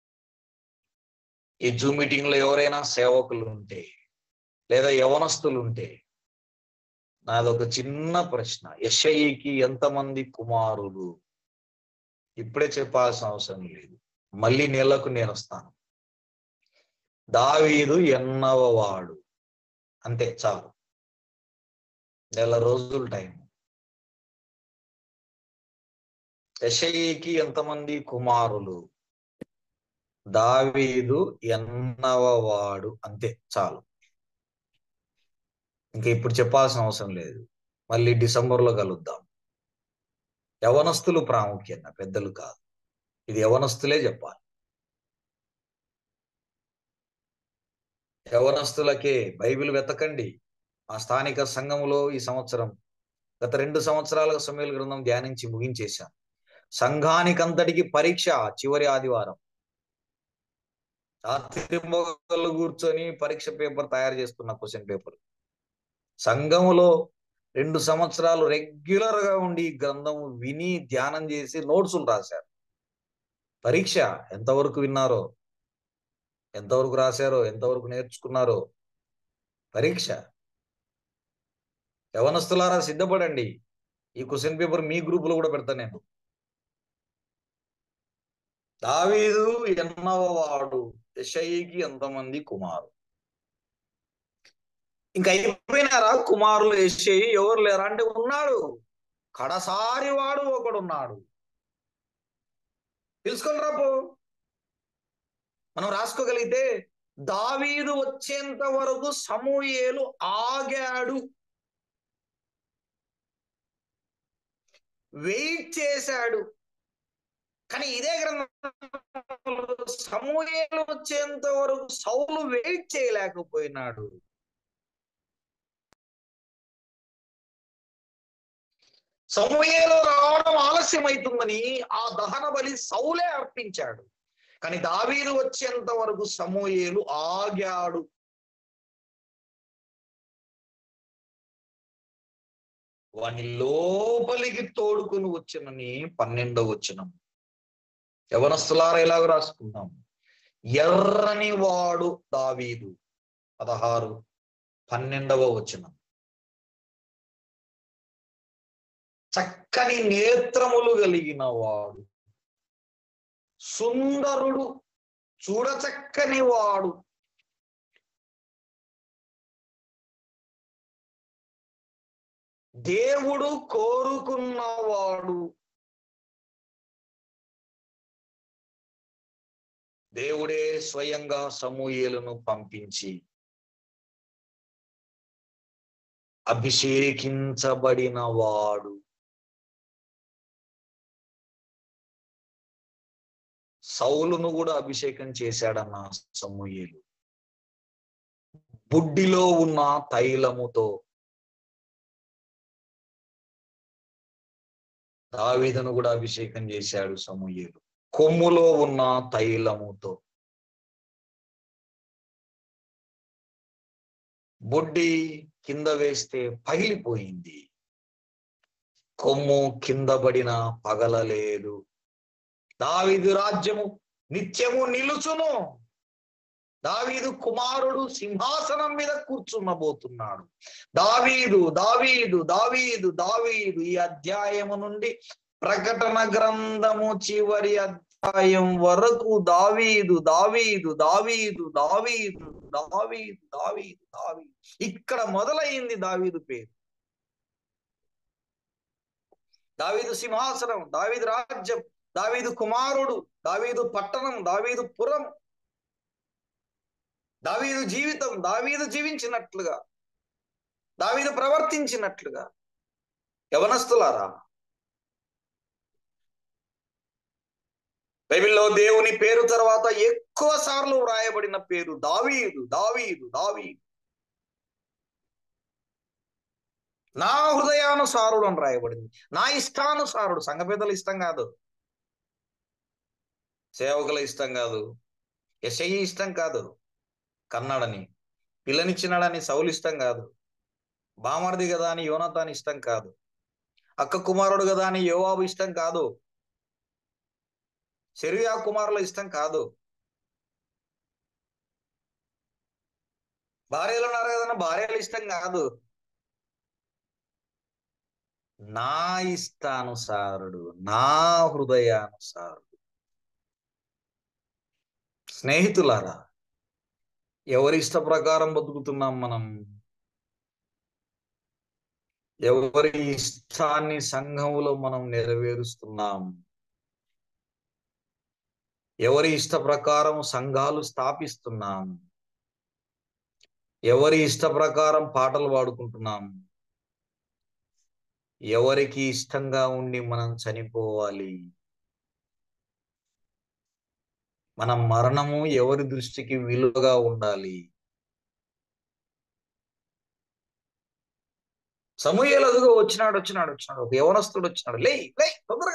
ఈ జూమ్ మీటింగ్ లో ఎవరైనా సేవకులు ఉంటే లేదా యవనస్తులు ఉంటే నాదొక చిన్న ప్రశ్న యశయికి ఎంతమంది కుమారులు ఇప్పుడే చెప్పాల్సిన అవసరం లేదు మళ్ళీ నెలకు నేను వస్తాను దావీదు ఎన్నవ వాడు అంతే చాలు నెల రోజులు టైం యశయికి ఎంతమంది కుమారులు దావీదు ఎన్నవ వాడు అంతే చాలు ఇంకా ఇప్పుడు చెప్పాల్సిన అవసరం లేదు మళ్ళీ డిసెంబర్లో కలుద్దాం యవనస్తులు ప్రాముఖ్యంగా పెద్దలు కాదు ఇది యవనస్తులే చెప్పాలి యవనస్తులకే బైబిల్ వెతకండి ఆ స్థానిక సంఘములో ఈ సంవత్సరం గత రెండు సంవత్సరాలుగా సమయాల గ్రంథం ధ్యానించి ముగించేశాం సంఘానికంతటికి పరీక్ష చివరి ఆదివారం రాత్రి మొగలు కూర్చొని పరీక్ష పేపర్ తయారు చేస్తున్న క్వశ్చన్ పేపర్ సంఘములో రెండు సంవత్సరాలు రెగ్యులర్ గా ఉండి ఈ గ్రంథం విని ధ్యానం చేసి నోట్సులు రాశారు పరీక్ష ఎంతవరకు విన్నారో ఎంతవరకు రాశారో ఎంతవరకు నేర్చుకున్నారో పరీక్ష యవనస్తులారా సిద్ధపడండి ఈ క్వశ్చన్ పేపర్ మీ గ్రూప్ లో కూడా పెడతా నేను దావీదు ఎన్నవ వాడు యషయికి ఎంతమంది కుమారు ఇంకా అయిపోయినారా కుమారులు యషయి ఎవరు లేరా అంటే ఉన్నాడు కడసారి వాడు ఒకడున్నాడు తెలుసుకొని రాపో మనం రాసుకోగలిగితే దావీదు వచ్చేంత వరకు సమూయేలు ఆగాడు వెయిట్ చేశాడు కానీ ఇదే గ్రంథంలో సమూహేలు వచ్చేంత వరకు సౌలు వెయిట్ చేయలేకపోయినాడు సమూహేలు రావడం ఆలస్యమైతుందని ఆ దహన బలి సౌలే అర్పించాడు కానీ దావీదు వచ్చేంత వరకు సమూహేలు ఆగాడు వాని లోపలికి తోడుకుని వచ్చినని పన్నెండవ వచ్చినం యవనస్తులారా ఎలాగ రాసుకుందాం ఎర్రని వాడు దావీదు పదహారు పన్నెండవ వచనం చక్కని నేత్రములు కలిగిన వాడు సుందరుడు చూడచక్కని వాడు దేవుడు కోరుకున్నవాడు దేవుడే స్వయంగా సమూయేలును పంపించి అభిషేకించబడిన వాడు సౌలును కూడా అభిషేకం చేశాడన్న సమూయేలు బుడ్డిలో ఉన్న తైలముతో దావీదును కూడా అభిషేకం చేశాడు సమూయేలు కొమ్ములో ఉన్న తైలముతో బొడ్డి కింద వేస్తే పగిలిపోయింది కొమ్ము కింద పడిన పగలలేదు దావీదు రాజ్యము నిత్యము నిలుచును దావీదు కుమారుడు సింహాసనం మీద కూర్చున్నబోతున్నాడు దావీదు దావీదు దావీదు దావీదు ఈ అధ్యాయము నుండి ప్రకటన గ్రంథము చివరి అధ్యాయం వరకు దావీదు దావీదు దావీదు దావీదు దావీదు దావీదు దావీదు ఇక్కడ మొదలైంది దావీదు పేరు దావీదు సింహాసనం దావీదు రాజ్యం దావీదు కుమారుడు దావీదు పట్టణం దావీదు పురం దావీదు జీవితం దావీదు జీవించినట్లుగా దావీదు ప్రవర్తించినట్లుగా యవనస్తులారా బైబిల్లో దేవుని పేరు తర్వాత ఎక్కువ సార్లు వ్రాయబడిన పేరు దావీదు దావీదు దావీదు నా హృదయానుసారుడు అని రాయబడింది నా ఇష్టానుసారుడు సంఘ పెద్దల ఇష్టం కాదు సేవకుల ఇష్టం కాదు ఎస్ఐ ఇష్టం కాదు కన్నాడని పిల్లనిచ్చినాడని సౌలు ఇష్టం కాదు బామర్ది కదా అని యోనతాన్ ఇష్టం కాదు అక్క కుమారుడు కదా అని యోవాబు ఇష్టం కాదు శరియా కుమారుల ఇష్టం కాదు భార్యలు ఉన్నారు కదన్నా భార్యలు ఇష్టం కాదు నా ఇష్టానుసారుడు నా హృదయానుసారుడు స్నేహితులారా ఎవరి ఇష్ట ప్రకారం బతుకుతున్నాం మనం ఎవరి ఇష్టాన్ని సంఘములో మనం నెరవేరుస్తున్నాం ఎవరి ఇష్ట ప్రకారం సంఘాలు స్థాపిస్తున్నాం ఎవరి ఇష్ట ప్రకారం పాటలు పాడుకుంటున్నాం ఎవరికి ఇష్టంగా ఉండి మనం చనిపోవాలి మన మరణము ఎవరి దృష్టికి విలువగా ఉండాలి సమూహలు అదుగో వచ్చినాడు వచ్చినాడు వచ్చినాడు ఒక యవనస్తుడు వచ్చినాడు లే లే తొందరగా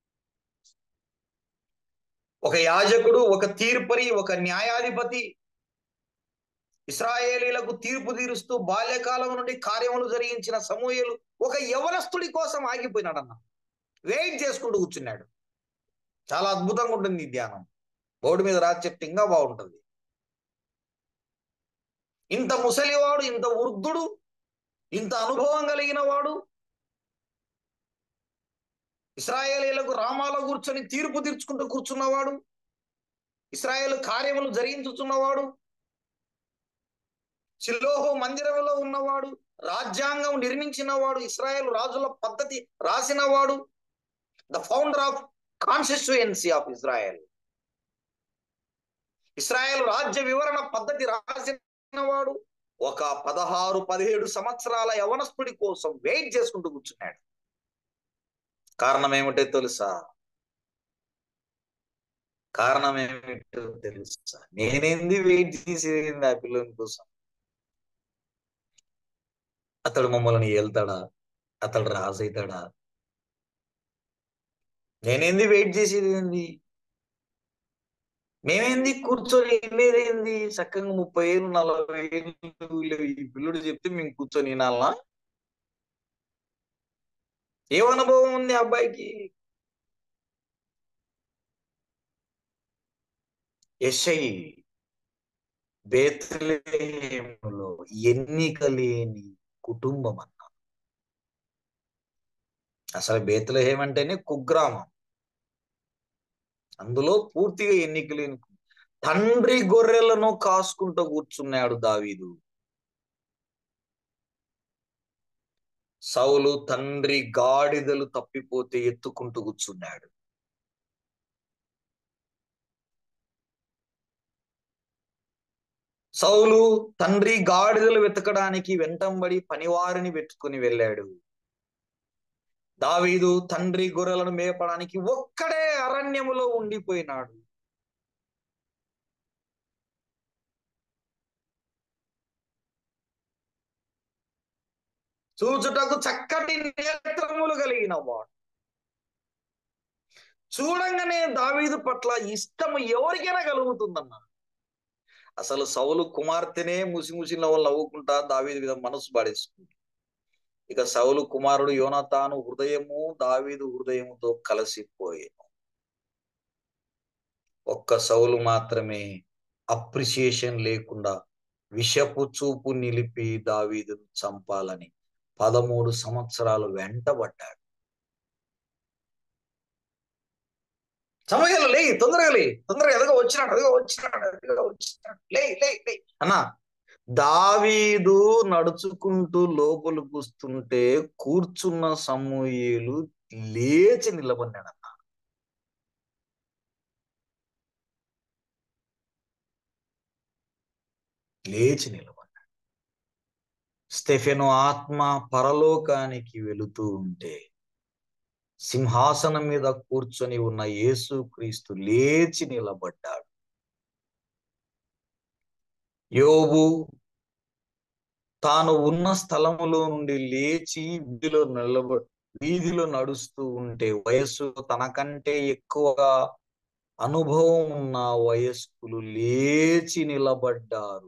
ఒక యాజకుడు ఒక తీర్పరి ఒక న్యాయాధిపతి ఇస్రాయేలీలకు తీర్పు తీరుస్తూ బాల్యకాలం నుండి కార్యములు జరిగించిన సమూహలు ఒక యవనస్తుడి కోసం ఆగిపోయినాడన్న వెయిట్ చేసుకుంటూ కూర్చున్నాడు చాలా అద్భుతంగా ఉంటుంది ఈ ధ్యానం బోర్డు మీద రాసి చెప్తే ఇంకా బాగుంటుంది ఇంత ముసలివాడు ఇంత వృద్ధుడు ఇంత అనుభవం కలిగిన వాడు ఇస్రాయేలీలకు రామాలో కూర్చొని తీర్పు తీర్చుకుంటూ కూర్చున్నవాడు ఇస్రాయేల్ కార్యములు జరిగించుతున్నవాడు చిల్లోహో మందిరంలో ఉన్నవాడు రాజ్యాంగం నిర్మించినవాడు ఇస్రాయేల్ రాజుల పద్ధతి రాసినవాడు the founder of constituency of Israel ఇస్రాయేల్ రాజ్య వివరణ పద్ధతి రాసినవాడు ఒక పదహారు పదిహేడు సంవత్సరాల యవనస్తుడి కోసం వెయిట్ చేసుకుంటూ కూర్చున్నాడు కారణం ఏమిటో తెలుసా కారణం ఏమిటో తెలుసా నేనేంది వెయిట్ చేసేది ఆ పిల్లని కోసం అతడు మమ్మల్ని వెళ్తాడా అతడు రాజైతాడా నేనేంది వెయిట్ చేసేది ఏంది మేమేంది కూర్చొని వెళ్ళేది ఏంది చక్కగా ముప్పై ఏళ్ళు నలభై ఏళ్ళు వీళ్ళు ఈ పిల్లుడు చెప్తే మేము కూర్చొని వినాలా ఏం అనుభవం ఉంది ఆ అబ్బాయికి యశై బేత్లెహేములో ఎన్నిక లేని కుటుంబం అన్న అసలు బేత్లహేం అంటేనే కుగ్రామం అందులో పూర్తిగా ఎన్నిక లేని కు- తండ్రి గొర్రెలను కాసుకుంటూ కూర్చున్నాడు దావీదు సౌలు తండ్రి గాడిదలు తప్పిపోతే ఎత్తుకుంటూ కూర్చున్నాడు సౌలు తండ్రి గాడిదలు వెతకడానికి వెంటంబడి పనివారిని పెట్టుకుని వెళ్ళాడు దావీదు తండ్రి గొర్రెలను మేపడానికి ఒక్కడే అరణ్యములో ఉండిపోయినాడు చూచుటకు చక్కటి నేత్రములు కలిగిన వాడు చూడంగానే దావీదు పట్ల ఇష్టము ఎవరికైనా కలుగుతుందన్న అసలు సౌలు కుమార్తెనే ముసి ముసి నవ్వులు నవ్వుకుంటా దావీదు మీద మనసు పాడేసుకుంది ఇక సౌలు కుమారుడు యోనతాను హృదయము దావీదు హృదయముతో కలిసిపోయాను ఒక్క సౌలు మాత్రమే అప్రిసియేషన్ లేకుండా విషపు చూపు నిలిపి దావీదును చంపాలని పదమూడు సంవత్సరాలు వెంటబడ్డాడు సమయంలో లే తొందరగా లే తొందరగా ఎదగో వచ్చినాడు ఎదగో వచ్చినాడు ఎదగో వచ్చినాడు లే లే లే అన్నా దావీదు నడుచుకుంటూ లోపలికి వస్తుంటే కూర్చున్న సమూయేలు లేచి నిలబడినాడన్న లేచి నిలబడ్డాడు స్టెఫెను ఆత్మ పరలోకానికి వెళుతూ ఉంటే సింహాసనం మీద కూర్చొని ఉన్న యేసుక్రీస్తు లేచి నిలబడ్డాడు యోబు తాను ఉన్న స్థలములో నుండి లేచి వీధిలో నిలబ వీధిలో నడుస్తూ ఉంటే వయస్సు తనకంటే ఎక్కువగా అనుభవం ఉన్న వయస్కులు లేచి నిలబడ్డారు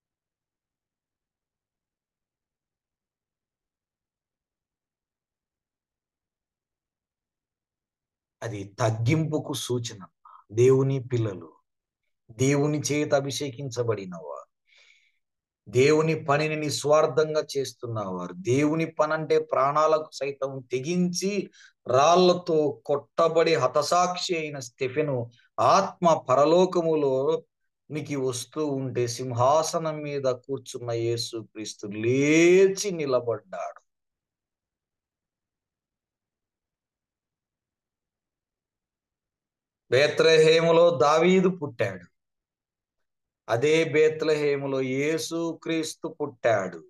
అది తగ్గింపుకు సూచన దేవుని పిల్లలు దేవుని చేత అభిషేకించబడినవారు దేవుని పనిని నిస్వార్థంగా చేస్తున్నవారు దేవుని పని అంటే ప్రాణాలకు సైతం తెగించి రాళ్లతో కొట్టబడి హతసాక్షి అయిన స్టెఫెను ఆత్మ పరలోకములో నికి వస్తూ ఉంటే సింహాసనం మీద కూర్చున్న యేసు క్రీస్తు లేచి నిలబడ్డాడు బేత్రహేములో దావీదు పుట్టాడు అదే బేత్లహేములో యేసు క్రీస్తు పుట్టాడు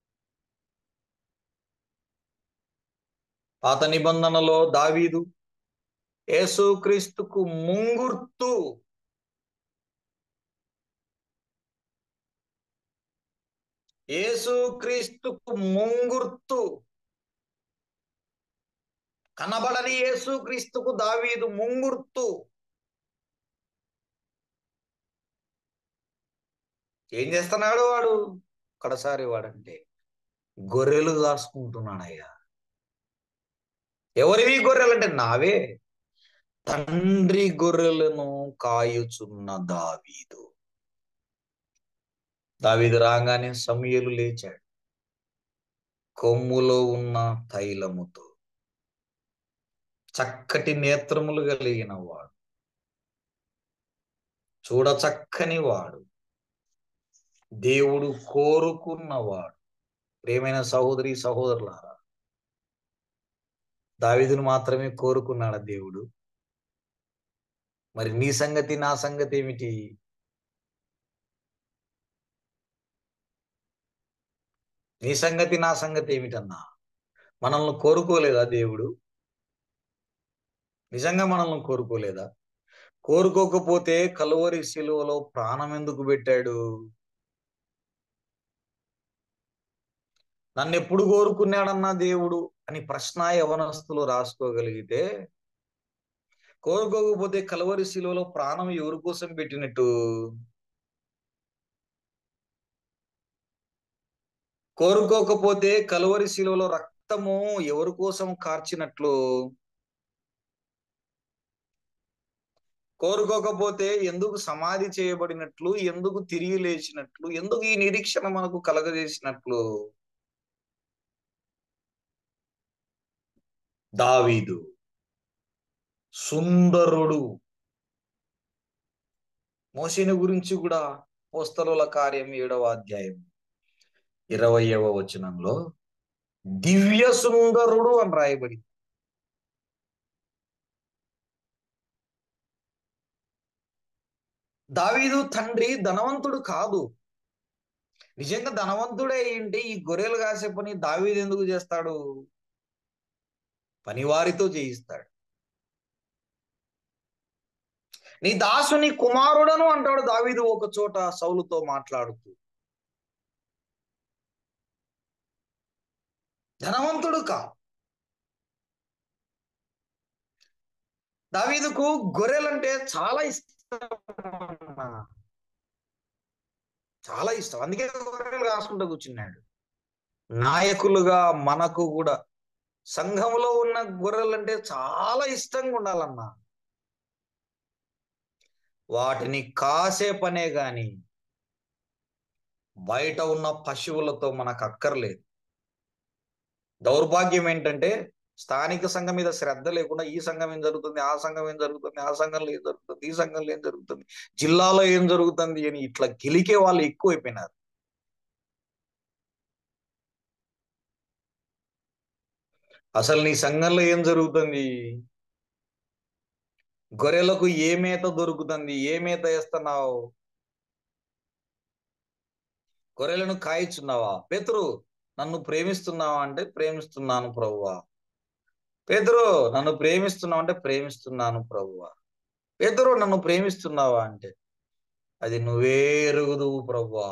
పాత నిబంధనలో దావీదు యేసు క్రీస్తుకు ముంగుర్తు యేసు క్రీస్తుకు ముంగుర్తు కనబడని యేసు క్రీస్తుకు దావీదు ముంగుర్తు ఏం చేస్తున్నాడు వాడు కడసారి వాడంటే గొర్రెలు కాసుకుంటున్నాడయ్యా ఎవరివి గొర్రెలు అంటే నావే తండ్రి గొర్రెలను కాయుచున్న దావీదు దావీదు రాగానే సమయలు లేచాడు కొమ్ములో ఉన్న తైలముతో చక్కటి నేత్రములు కలిగిన వాడు చూడ చక్కని వాడు దేవుడు కోరుకున్నవాడు ప్రేమైన సహోదరి సహోదరులారా దావిదును మాత్రమే కోరుకున్నాడు దేవుడు మరి నీ సంగతి నా సంగతి ఏమిటి నీ సంగతి నా సంగతి ఏమిటన్నా మనల్ని కోరుకోలేదా దేవుడు నిజంగా మనల్ని కోరుకోలేదా కోరుకోకపోతే కలువరి శిలువలో ప్రాణం ఎందుకు పెట్టాడు నన్ను ఎప్పుడు కోరుకున్నాడన్నా దేవుడు అని ప్రశ్న యవనస్తులు రాసుకోగలిగితే కోరుకోకపోతే కలువరి శిలువలో ప్రాణం ఎవరి కోసం పెట్టినట్టు కోరుకోకపోతే కలువరి శిలువలో రక్తము ఎవరి కోసం కార్చినట్లు కోరుకోకపోతే ఎందుకు సమాధి చేయబడినట్లు ఎందుకు తిరిగి లేచినట్లు ఎందుకు ఈ నిరీక్షణ మనకు కలగజేసినట్లు దావీదు సుందరుడు మోసిని గురించి కూడా పోస్తరుల కార్యం ఏడవ అధ్యాయం ఇరవయవ వచనంలో దివ్య సుందరుడు అని రాయబడి దావీదు తండ్రి ధనవంతుడు కాదు నిజంగా ధనవంతుడే ఏంటి ఈ గొర్రెలు కాసే పని దావీదు ఎందుకు చేస్తాడు పనివారితో చేయిస్తాడు నీ దాసుని కుమారుడను అంటాడు దావీదు ఒక చోట సౌలుతో మాట్లాడుతూ ధనవంతుడు కా దావీదుకు గొర్రెలంటే చాలా ఇష్టం అన్నా. చాలా ఇష్టం అందుకే గొర్రెలు రాసుకుంటూ కూర్చున్నాడు నాయకులుగా మనకు కూడా సంఘంలో ఉన్న గొర్రెలంటే చాలా ఇష్టంగా ఉండాలన్నా వాటిని కాసే పనే గాని బయట ఉన్న పశువులతో మనకు అక్కర్లేదు దౌర్భాగ్యం ఏంటంటే స్థానిక సంఘం మీద శ్రద్ధ లేకుండా ఈ సంఘం ఏం జరుగుతుంది ఆ సంఘం ఏం జరుగుతుంది ఆ సంఘంలో ఏం జరుగుతుంది ఈ సంఘంలో ఏం జరుగుతుంది జిల్లాలో ఏం జరుగుతుంది అని ఇట్లా గెలికే వాళ్ళు ఎక్కువైపోయినారు అసలు నీ సంఘంలో ఏం జరుగుతుంది గొర్రెలకు ఏ మేత దొరుకుతుంది ఏ మేత వేస్తున్నావు గొర్రెలను కాయిచున్నావా పేతురు నన్ను ప్రేమిస్తున్నావా అంటే ప్రేమిస్తున్నాను ప్రభువా పేతురు నన్ను ప్రేమిస్తున్నావు అంటే ప్రేమిస్తున్నాను ప్రభువా పేతురు నన్ను ప్రేమిస్తున్నావా అంటే అది నువ్వే ఎరుగుదువు ప్రభువా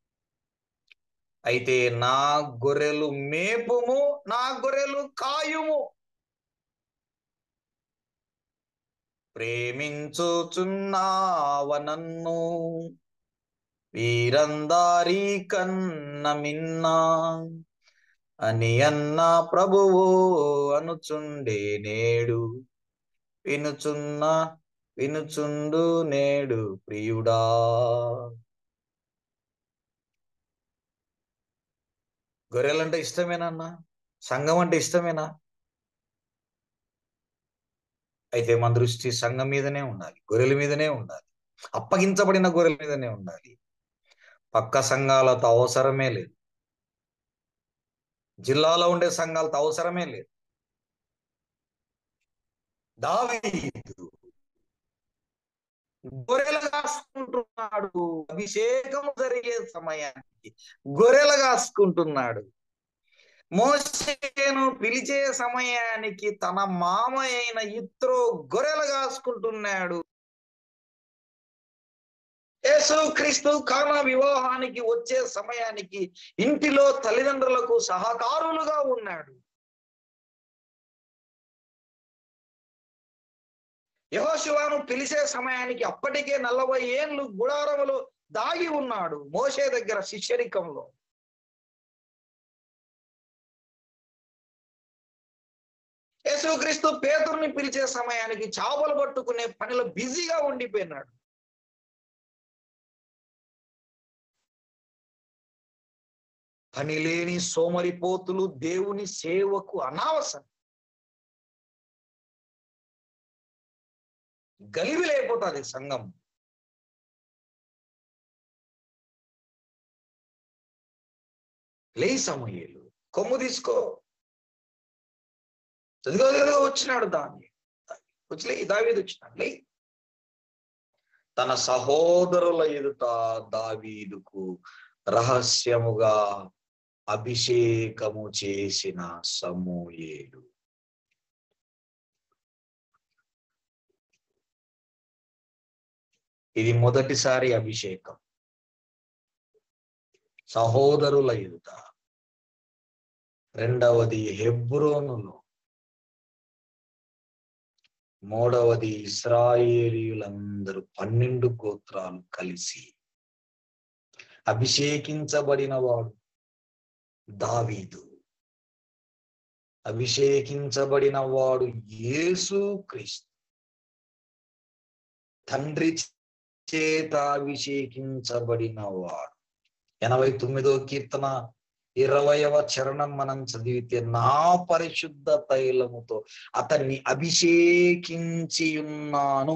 అయితే నా గొర్రెలు మేపుము నా గొర్రెలు కాయుము ప్రేమించుచున్నావ నన్ను వీరందారి కన్న మిన్నా అని అన్న ప్రభువు అనుచుండే నేడు వినుచున్న వినుచుండు నేడు ప్రియుడా గొర్రెలంటే ఇష్టమేనా అన్న సంఘం అంటే ఇష్టమేనా అయితే మన దృష్టి సంఘం మీదనే ఉండాలి గొర్రెల మీదనే ఉండాలి అప్పగించబడిన గొర్రెల మీదనే ఉండాలి పక్క సంఘాలతో అవసరమే లేదు జిల్లాలో ఉండే సంఘాలతో అవసరమే లేదు దావీదు గొర్రెలు కాసుకుంటున్నాడు అభిషేకం జరిగే సమయానికి గొర్రెలు కాసుకుంటున్నాడు మోసేను పిలిచే సమయానికి తన మామ అయిన ఇత్రో గొర్రెలు కాసుకుంటున్నాడు యేసు క్రీస్తు కాన వివాహానికి వచ్చే సమయానికి ఇంటిలో తల్లిదండ్రులకు సహకారులుగా ఉన్నాడు యహోశివాను పిలిచే సమయానికి అప్పటికే నలభై ఏళ్ళు గుడారములు దాగి ఉన్నాడు మోసే దగ్గర శిష్యరికంలో యేసుక్రీస్తు పేతుర్ని పిలిచే సమయానికి చాపలు పట్టుకునే పనిలో బిజీగా ఉండిపోయినాడు పని లేని సోమరిపోతులు దేవుని సేవకు అనవసరం గలివి లేకపోతుంది సంఘం లే సమూహేలు కొమ్ము తీసుకో అదిగో అదిగో వచ్చినాడు దాన్ని వచ్చి లే దావీదు వచ్చినాడు లే తన సహోదరుల ఎదుట దావీదుకు రహస్యముగా అభిషేకము చేసిన సమూయేలు ఇది మొదటిసారి అభిషేకం సహోదరుల ఎదుట రెండవది హెబ్రోనులో మూడవది ఇస్రాయేలీయులందరూ పన్నెండు గోత్రాలు కలిసి అభిషేకించబడిన వాడు దావీదు అభిషేకించబడిన వాడు యేసు క్రీస్తు తండ్రి చేత అభిషేకించబడిన వాడు ఎనభై తొమ్మిదో కీర్తన ఇరవయవ చరణం మనం చదివితే నా పరిశుద్ధ తైలముతో అతన్ని అభిషేకించి ఉన్నాను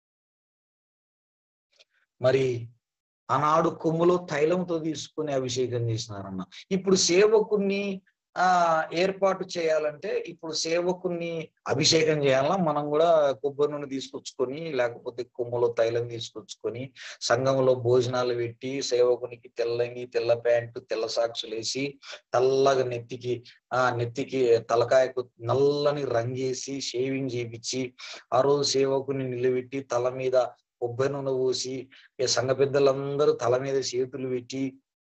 మరి ఆనాడు కొమ్ములో తైలంతో తీసుకుని అభిషేకం చేసినారన్న ఇప్పుడు సేవకుని ఆ ఏర్పాటు చేయాలంటే ఇప్పుడు సేవకుని అభిషేకం చేయాలా మనం కూడా కొబ్బరి నూనె తీసుకొచ్చుకొని లేకపోతే కొమ్ములో తైలం తీసుకొచ్చుకొని సంఘంలో భోజనాలు పెట్టి సేవకునికి తెల్లంగి తెల్ల ప్యాంటు తెల్ల సాక్సులు వేసి తెల్లగా నెత్తికి ఆ నెత్తికి తలకాయకు నల్లని రంగేసి షేవింగ్ చేపించి ఆ రోజు సేవకుని నిలబెట్టి తల మీద కొబ్బరి నూనె పోసి ఈ సంఘ పెద్దలందరూ తల మీద చేతులు పెట్టి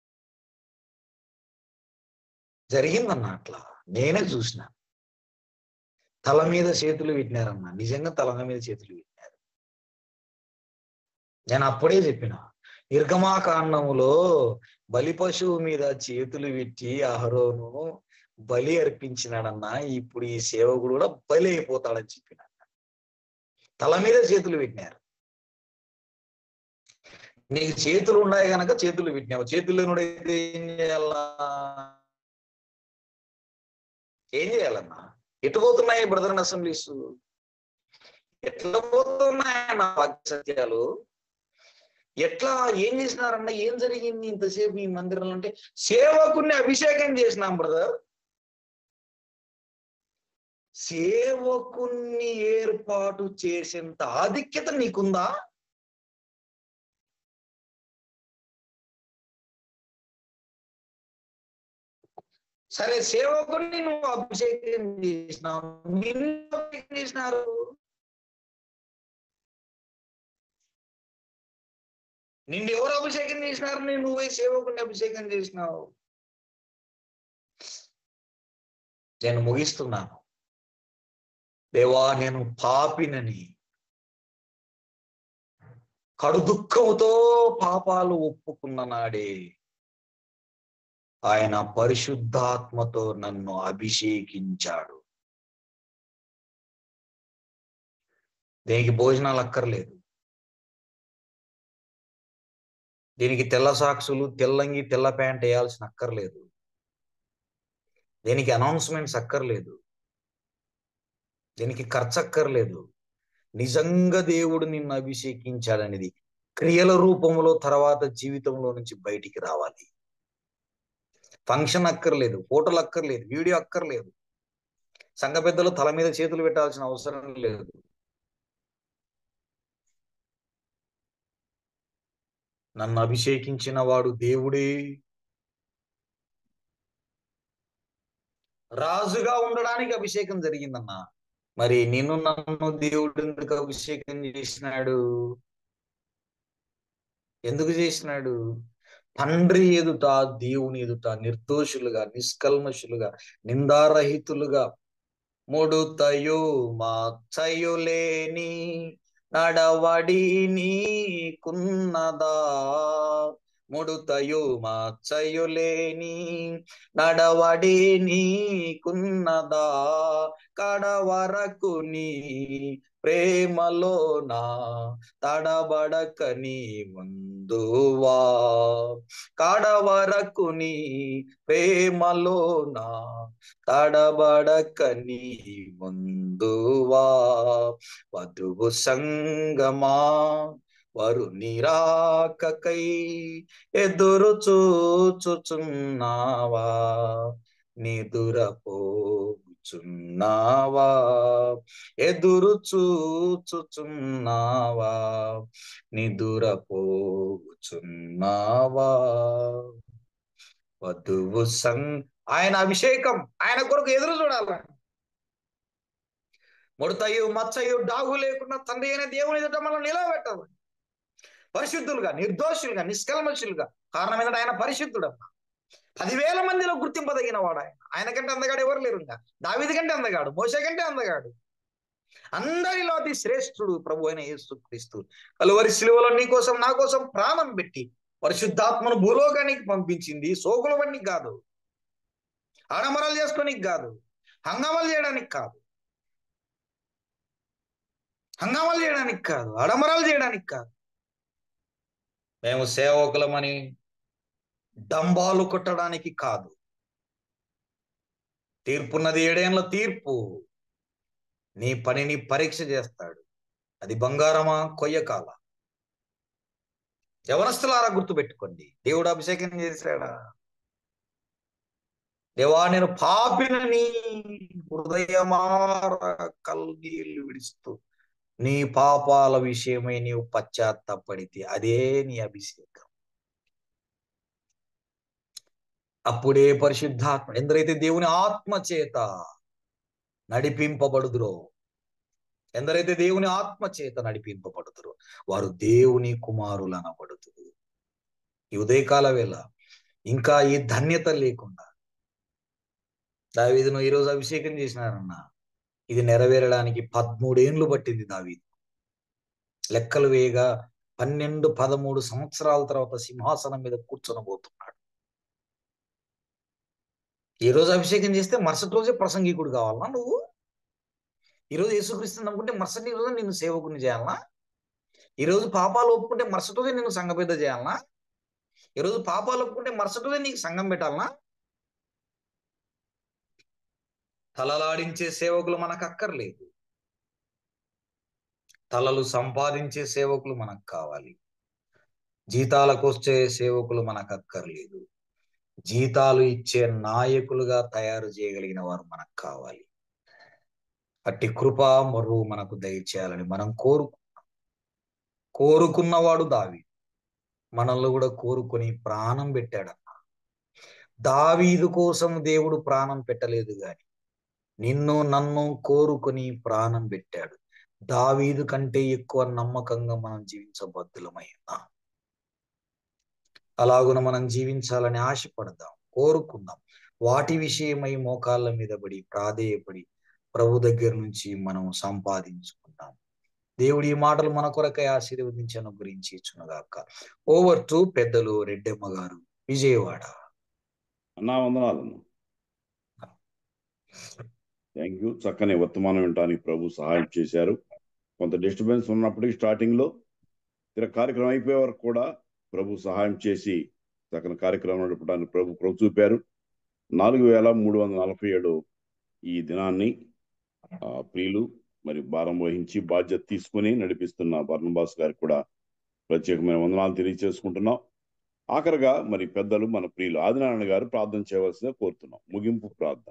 జరిగిందన్న అట్లా నేనే చూసిన తల మీద చేతులు పెట్టినారన్న నిజంగా తల మీద చేతులు పెట్టినారు నేను అప్పుడే చెప్పిన నిర్గమాకాండములో బలి పశువు మీద చేతులు పెట్టి అహరోను బలి అర్పించినాడన్న ఇప్పుడు ఈ సేవకుడు కూడా బలి అయిపోతాడని చెప్పిన తల మీద చేతులు పెట్టినారు నీకు చేతులు ఉన్నాయి కనుక చేతులు పెట్టినావు చేతులు లేనుడైతే ఏం చేయాలా ఏం చేయాలన్నా ఎటు పోతున్నాయి బ్రదర్ అసెంబ్లీస్ ఎట్లా పోతున్నాయన్న వాక్య సత్యాలు ఎట్లా ఏం చేసినారన్న ఏం జరిగింది ఇంతసేపు ఈ మందిరంలో అంటే సేవకుని అభిషేకం చేసినాం బ్రదర్ సేవకుని ఏర్పాటు చేసేంత ఆధిక్యత నీకుందా సరే సేవకుని నువ్వు అభిషేకం చేసినావు నిన్ను అభిషేకం చేసినారు నిన్ను ఎవరు అభిషేకం చేసినారు నేను నువ్వే సేవకుని అభిషేకం చేసినావు నేను ముగిస్తున్నాను దేవా నేను పాపినని కడు దుఃఖముతో పాపాలు ఒప్పుకున్న నాడే ఆయన పరిశుద్ధాత్మతో నన్ను అభిషేకించాడు దీనికి భోజనాలు అక్కర్లేదు దీనికి తెల్ల సాక్సులు తెల్లంగి తెల్ల ప్యాంట్ వేయాల్సిన అక్కర్లేదు దీనికి అనౌన్స్మెంట్స్ అక్కర్లేదు దీనికి ఖర్చు అక్కర్లేదు నిజంగా దేవుడు నిన్ను అభిషేకించాడనేది క్రియల రూపంలో తర్వాత జీవితంలో నుంచి బయటికి రావాలి ఫంక్షన్ అక్కర్లేదు ఫోటోలు అక్కర్లేదు వీడియో అక్కర్లేదు సంఘ పెద్దలు తల మీద చేతులు పెట్టాల్సిన అవసరం లేదు నన్ను అభిషేకించిన వాడు దేవుడే రాజుగా ఉండడానికి అభిషేకం జరిగిందన్న మరి నిన్ను నన్ను దేవుడు ఎందుకు అభిషేకం చేసినాడు ఎందుకు చేసినాడు తండ్రి ఎదుట దేవుని ఎదుట నిర్దోషులుగా నిష్కల్మషులుగా నిందారహితులుగా ముడుతయు మాచయు లేని నడవడి నీకున్నదా ముడుతయు మాచయు లేని నడవడి నీకున్నదా కడవరకు నీ ప్రేమలో నా తడబడక నీ ముందువా కడవరకు నీ ప్రేమలో నా తడబడక నీ ముందువా వధువు సంగమా వరు నిరాకకై ఎదురు చూచుచున్నావా నిదురపోచున్నావా ఎదురు చూచుచున్నావా నిదురపోచున్నావా వధువు సం ఆయన అభిషేకం ఆయన కొరకు ఎదురు చూడాల ముడతయు మచ్చయు డాగు లేకుండా తండ్రి అయిన దేవుని ఎదుట మనం నిలబెట్టాలి పరిశుద్ధులుగా నిర్దోషులుగా నిష్కల్మషులుగా కారణం ఏంటంటే ఆయన పరిశుద్ధుడు అన్న పదివేల మందిలో గుర్తింపదగిన వాడు ఆయన ఆయన కంటే అందగాడు ఎవరు లేరు ఇంకా దావిది కంటే అందగాడు మోస కంటే అందగాడు అందరిలో అతి శ్రేష్ఠుడు ప్రభు అయిన యేసు క్రీస్తు కలువరి శిలువలో నీ కోసం నా కోసం ప్రాణం పెట్టి పరిశుద్ధాత్మను భూలోకానికి పంపించింది సోకులవన్నీ కాదు ఆడంబరాలు చేసుకోనికి కాదు హంగామాలు చేయడానికి కాదు హంగామాలు చేయడానికి కాదు ఆడంబరాలు చేయడానికి కాదు మేము సేవకులమని డంబాలు కొట్టడానికి కాదు తీర్పున్నది ఏడేండ్ల తీర్పు నీ పనిని పరీక్ష చేస్తాడు అది బంగారమా కొయ్యకాల యవనస్తులారా గుర్తుపెట్టుకోండి దేవుడు అభిషేకం చేశాడా దేవా నేను పాపినని హృదయమార కల్నీళ్లు విడుస్తూ నీ పాపాల విషయమై నీవు పశ్చాత్తపడితే అదే నీ అభిషేకం అప్పుడే పరిశుద్ధాత్మ ఎందరైతే దేవుని ఆత్మ చేత నడిపింపబడుదురో ఎందరైతే దేవుని ఆత్మ చేత నడిపింపబడుతురో వారు దేవుని కుమారులు అనబడుతురు ఈ ఉదయకాల వేళ ఇంకా ఈ ధన్యత లేకుండా దావీదును ఈరోజు అభిషేకం చేసినారన్న ఇది నెరవేరడానికి పదమూడేండ్లు పట్టింది దావీదు లెక్కలు వేయగా పన్నెండు పదమూడు సంవత్సరాల తర్వాత సింహాసనం మీద కూర్చొనబోతున్నాడు ఈ రోజు అభిషేకం చేస్తే మరుసటి రోజే ప్రసంగికుడు కావాలనా నువ్వు ఈరోజు యేసుక్రీస్తు నమ్ముకుంటే మరుసటి రోజు నిన్ను సేవకుని చేయాలనా ఈరోజు పాపాలు ఒప్పుకుంటే మరుసటి రోజే నిన్ను సంఘ పెద్ద చేయాలనా ఈరోజు పాపాలు ఒప్పుకుంటే మరుసటి రోజే నీకు సంఘం పెట్టాలనా తలలాడించే సేవకులు మనకు అక్కర్లేదు తలలు సంపాదించే సేవకులు మనకు కావాలి జీతాలకు వచ్చే సేవకులు మనకు అక్కర్లేదు జీతాలు ఇచ్చే నాయకులుగా తయారు చేయగలిగిన వారు మనకు కావాలి అట్టి కృప మరువు మనకు దయచేయాలని మనం కోరుకున్నాం కోరుకున్నవాడు దావి మనల్ని కూడా కోరుకొని ప్రాణం పెట్టాడన్న దావీదు కోసం దేవుడు ప్రాణం పెట్టలేదు గాని నిన్ను నన్ను కోరుకొని ప్రాణం పెట్టాడు దావీదు కంటే ఎక్కువ నమ్మకంగా మనం జీవించబద్దులమై ఉన్నాం అలాగున మనం జీవించాలని ఆశపడదాం కోరుకుందాం వాటి విషయమై మోకాళ్ళ మీద పడి ప్రాధేయపడి ప్రభు దగ్గర నుంచి మనం సంపాదించుకుందాం దేవుడి ఈ మాటలు మన కొరకై ఆశీర్వదించను గురించి ఇచ్చునుగాక ఓవర్ టు పెద్దలు రెడ్డమ్మ గారు విజయవాడ అన్నా వందనాలు థ్యాంక్ యూ చక్కని వర్తమానం వినడానికి ప్రభు సహాయం చేశారు కొంత డిస్టర్బెన్స్ ఉన్నప్పటికీ స్టార్టింగ్ లో ఇతర కార్యక్రమం అయిపోయే వరకు కూడా ప్రభు సహాయం చేసి చక్కని కార్యక్రమం నడపడానికి ప్రభు ప్రభు చూపారు నాలుగు వేల మూడు వందల నలభై ఏడు ఈ దినాన్ని ఆ, ప్రియులు మరి భారం వహించి బాధ్యత తీసుకుని నడిపిస్తున్న బర్ణబాస్ గారికి కూడా ప్రత్యేకమైన వందనాలు తెలియజేసుకుంటున్నాం ఆఖరిగా మరి పెద్దలు మన ప్రియులు ఆదినారాయణ గారు ప్రార్థన చేయవలసిందిగా కోరుతున్నాం ముగింపు ప్రార్థన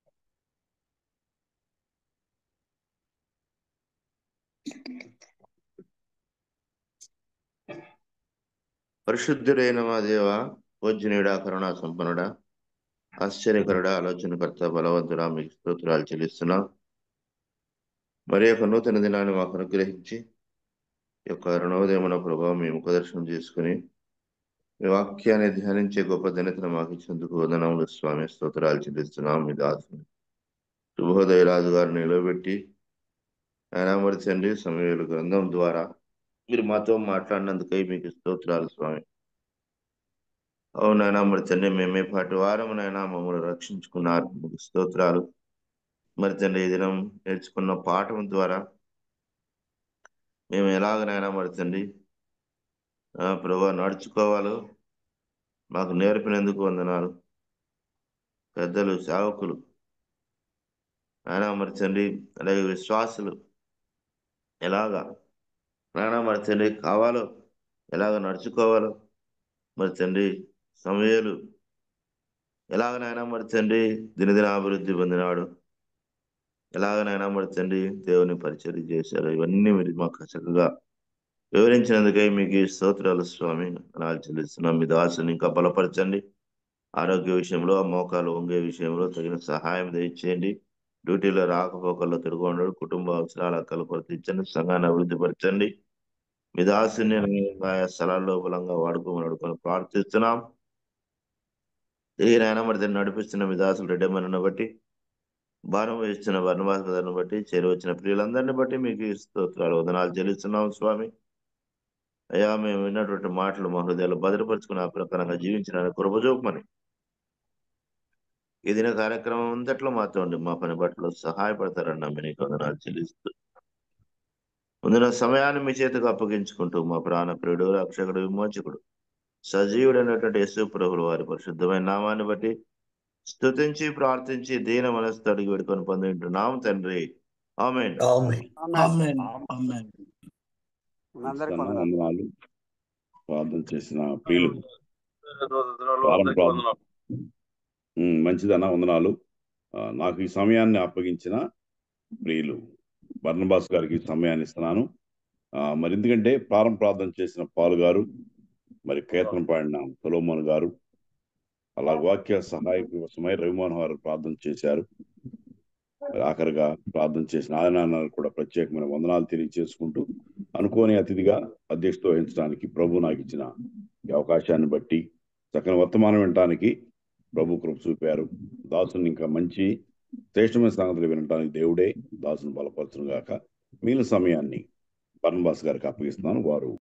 పరిశుద్ధుడైన మా దేవ పూజ్యనుడా కరుణా సంపన్నుడా ఆశ్చర్యకరుడా ఆలోచనకర్త బలవంతుడా మీకు స్తోత్రాలు చెల్లిస్తున్నాం మరి యొక్క నూతన దినాన్ని మాకు అనుగ్రహించి ఈ యొక్క రుణోదయమున ప్రభావం మేము దర్శనం చేసుకుని మీ వాక్యాన్ని ధ్యానించే గొప్ప దినతను మాకు ఇచ్చినందుకు వదనములు స్వామి స్తోత్రాలు చెల్లిస్తున్నాం మీ దాసుని శుభోదయ రాజు గారిని నిలబెట్టి ఆయన మరి తండ్రి సమయాలు గ్రంథం ద్వారా మీరు మాతో మాట్లాడినందుకై మీకు స్తోత్రాలు స్వామి అవునైనా మరి తండ్రి మేమే పాటు వారం నైనా మమ్మల్ని రక్షించుకున్నారు మీకు స్తోత్రాలు మరి తండ్రి ఈ దినం నేర్చుకున్న పాఠం ద్వారా మేము ఎలాగనైనా మరి తండ్రి ఆ, ప్రభా నడుచుకోవాలో మాకు నేర్పినందుకు వందనాలు పెద్దలు సేవకులు ఆయన మరి తండ్రి అలాగే విశ్వాసులు ఎలాగా నాయన మరి తండ్రి కావాలో ఎలాగ నడుచుకోవాలో మరి తండ్రి సమయాలు ఎలాగనైనా మరి తండ్రి దినదిన అభివృద్ధి పొందినాడు ఎలాగనైనా మరి తండ్రి దేవుని పరిచయం చేశారు ఇవన్నీ మీరు మాకు చక్కగా వివరించినందుకై మీకు ఈ స్తోత్రాలు స్వామి నాలు చెల్లిస్తున్నాం మీ దాసుని ఇంకా బలపరచండి ఆరోగ్య విషయంలో ఆ మోకాలు వంగే విషయంలో తగిన సహాయం దయచేయండి డ్యూటీలో రాకపోకల్లో తిరుగుండడు కుటుంబ అవసరాల కలప తీర్చండి సంఘాన్ని అభివృద్ధి పరచండి మీ దాసుని ఆయా స్థలాల్లో బలంగా వాడుకోమని అడుగుకొని ప్రార్థిస్తున్నాం తిరిగి నాయన మరి దాన్ని నడిపిస్తున్న మీ దాసులు రెడ్డమ్మను బట్టి భారం వేస్తున్న వర్ణవాస గారిని బట్టి చేరి వచ్చిన ప్రియులందరిని బట్టి మీకు ఈ స్తోత్రాలు వదనాలు చెల్లిస్తున్నాం స్వామి అయ్యా మేము విన్నటువంటి మాటలు మా హృదయాలు భద్రపరుచుకుని ఆ ప్రకారంగా జీవించడానికి కృపజోపమని ఈ దిన కార్యక్రమం అంతట్లో మాతో ఉండి మా పని బట్టలు సహాయపడతారని నమ్మి నీకు వందనాలు చెల్లిస్తూ ముందున సమయాన్ని మీ చేతికి అప్పగించుకుంటూ మా ప్రాణ ప్రియుడు రక్షకుడు విమోచకుడు సజీవుడైనటువంటి యేసు ప్రభులు వారి పరిశుద్ధమైన నామాన్ని బట్టి స్తుతించి ప్రార్థించి దీన మనస్సు అడిగి వేడుకొని పొందింటున్నాం తండ్రి ఆమెన్ ఆమేన్. ఆమేన్ ఆమేన్ మనందరికీ ఇస్తాను. వందనాలు. వందనాలు ప్రార్థన చేసిన ప్రియులు వందనాలు, వారం అందరికీ ప్రార్థన. వందనాలు. ఉమ్, మంచిదన్న వందనాలు ఆ, నాకు ఈ సమయాన్ని అప్పగించిన ప్రియులు బర్ణబాస్ గారికి ఈ సమయాన్ని ఇస్తున్నాను ఆ, మరి ఎందుకంటే ప్రారంభ ప్రార్థన చేసిన పాలు గారు మరి కీర్తన పాడిన సొలోమోన్ గారు అలా వాక్య సహాయక కోసమై రవిమోహన్ గారు ప్రార్థన చేశారు మరి ఆఖరిగా ప్రార్థన చేసిన ఆయన కూడా ప్రత్యేకమైన వందనాలు తెలియజేసుకుంటూ అనుకోని అతిథిగా అధ్యక్షత వహించడానికి ప్రభు నాకు ఇచ్చిన ఈ అవకాశాన్ని బట్టి చక్కని వర్తమానం వినటానికి ప్రభు కృప చూపారు దాసుని ఇంకా మంచి శ్రేష్టమైన సంగతులు వినటానికి దేవుడే దాసుని బలపరచును గాక మిగిలిన సమయాన్ని బర్ణబాస్ గారికి అప్పగిస్తున్నాను వారు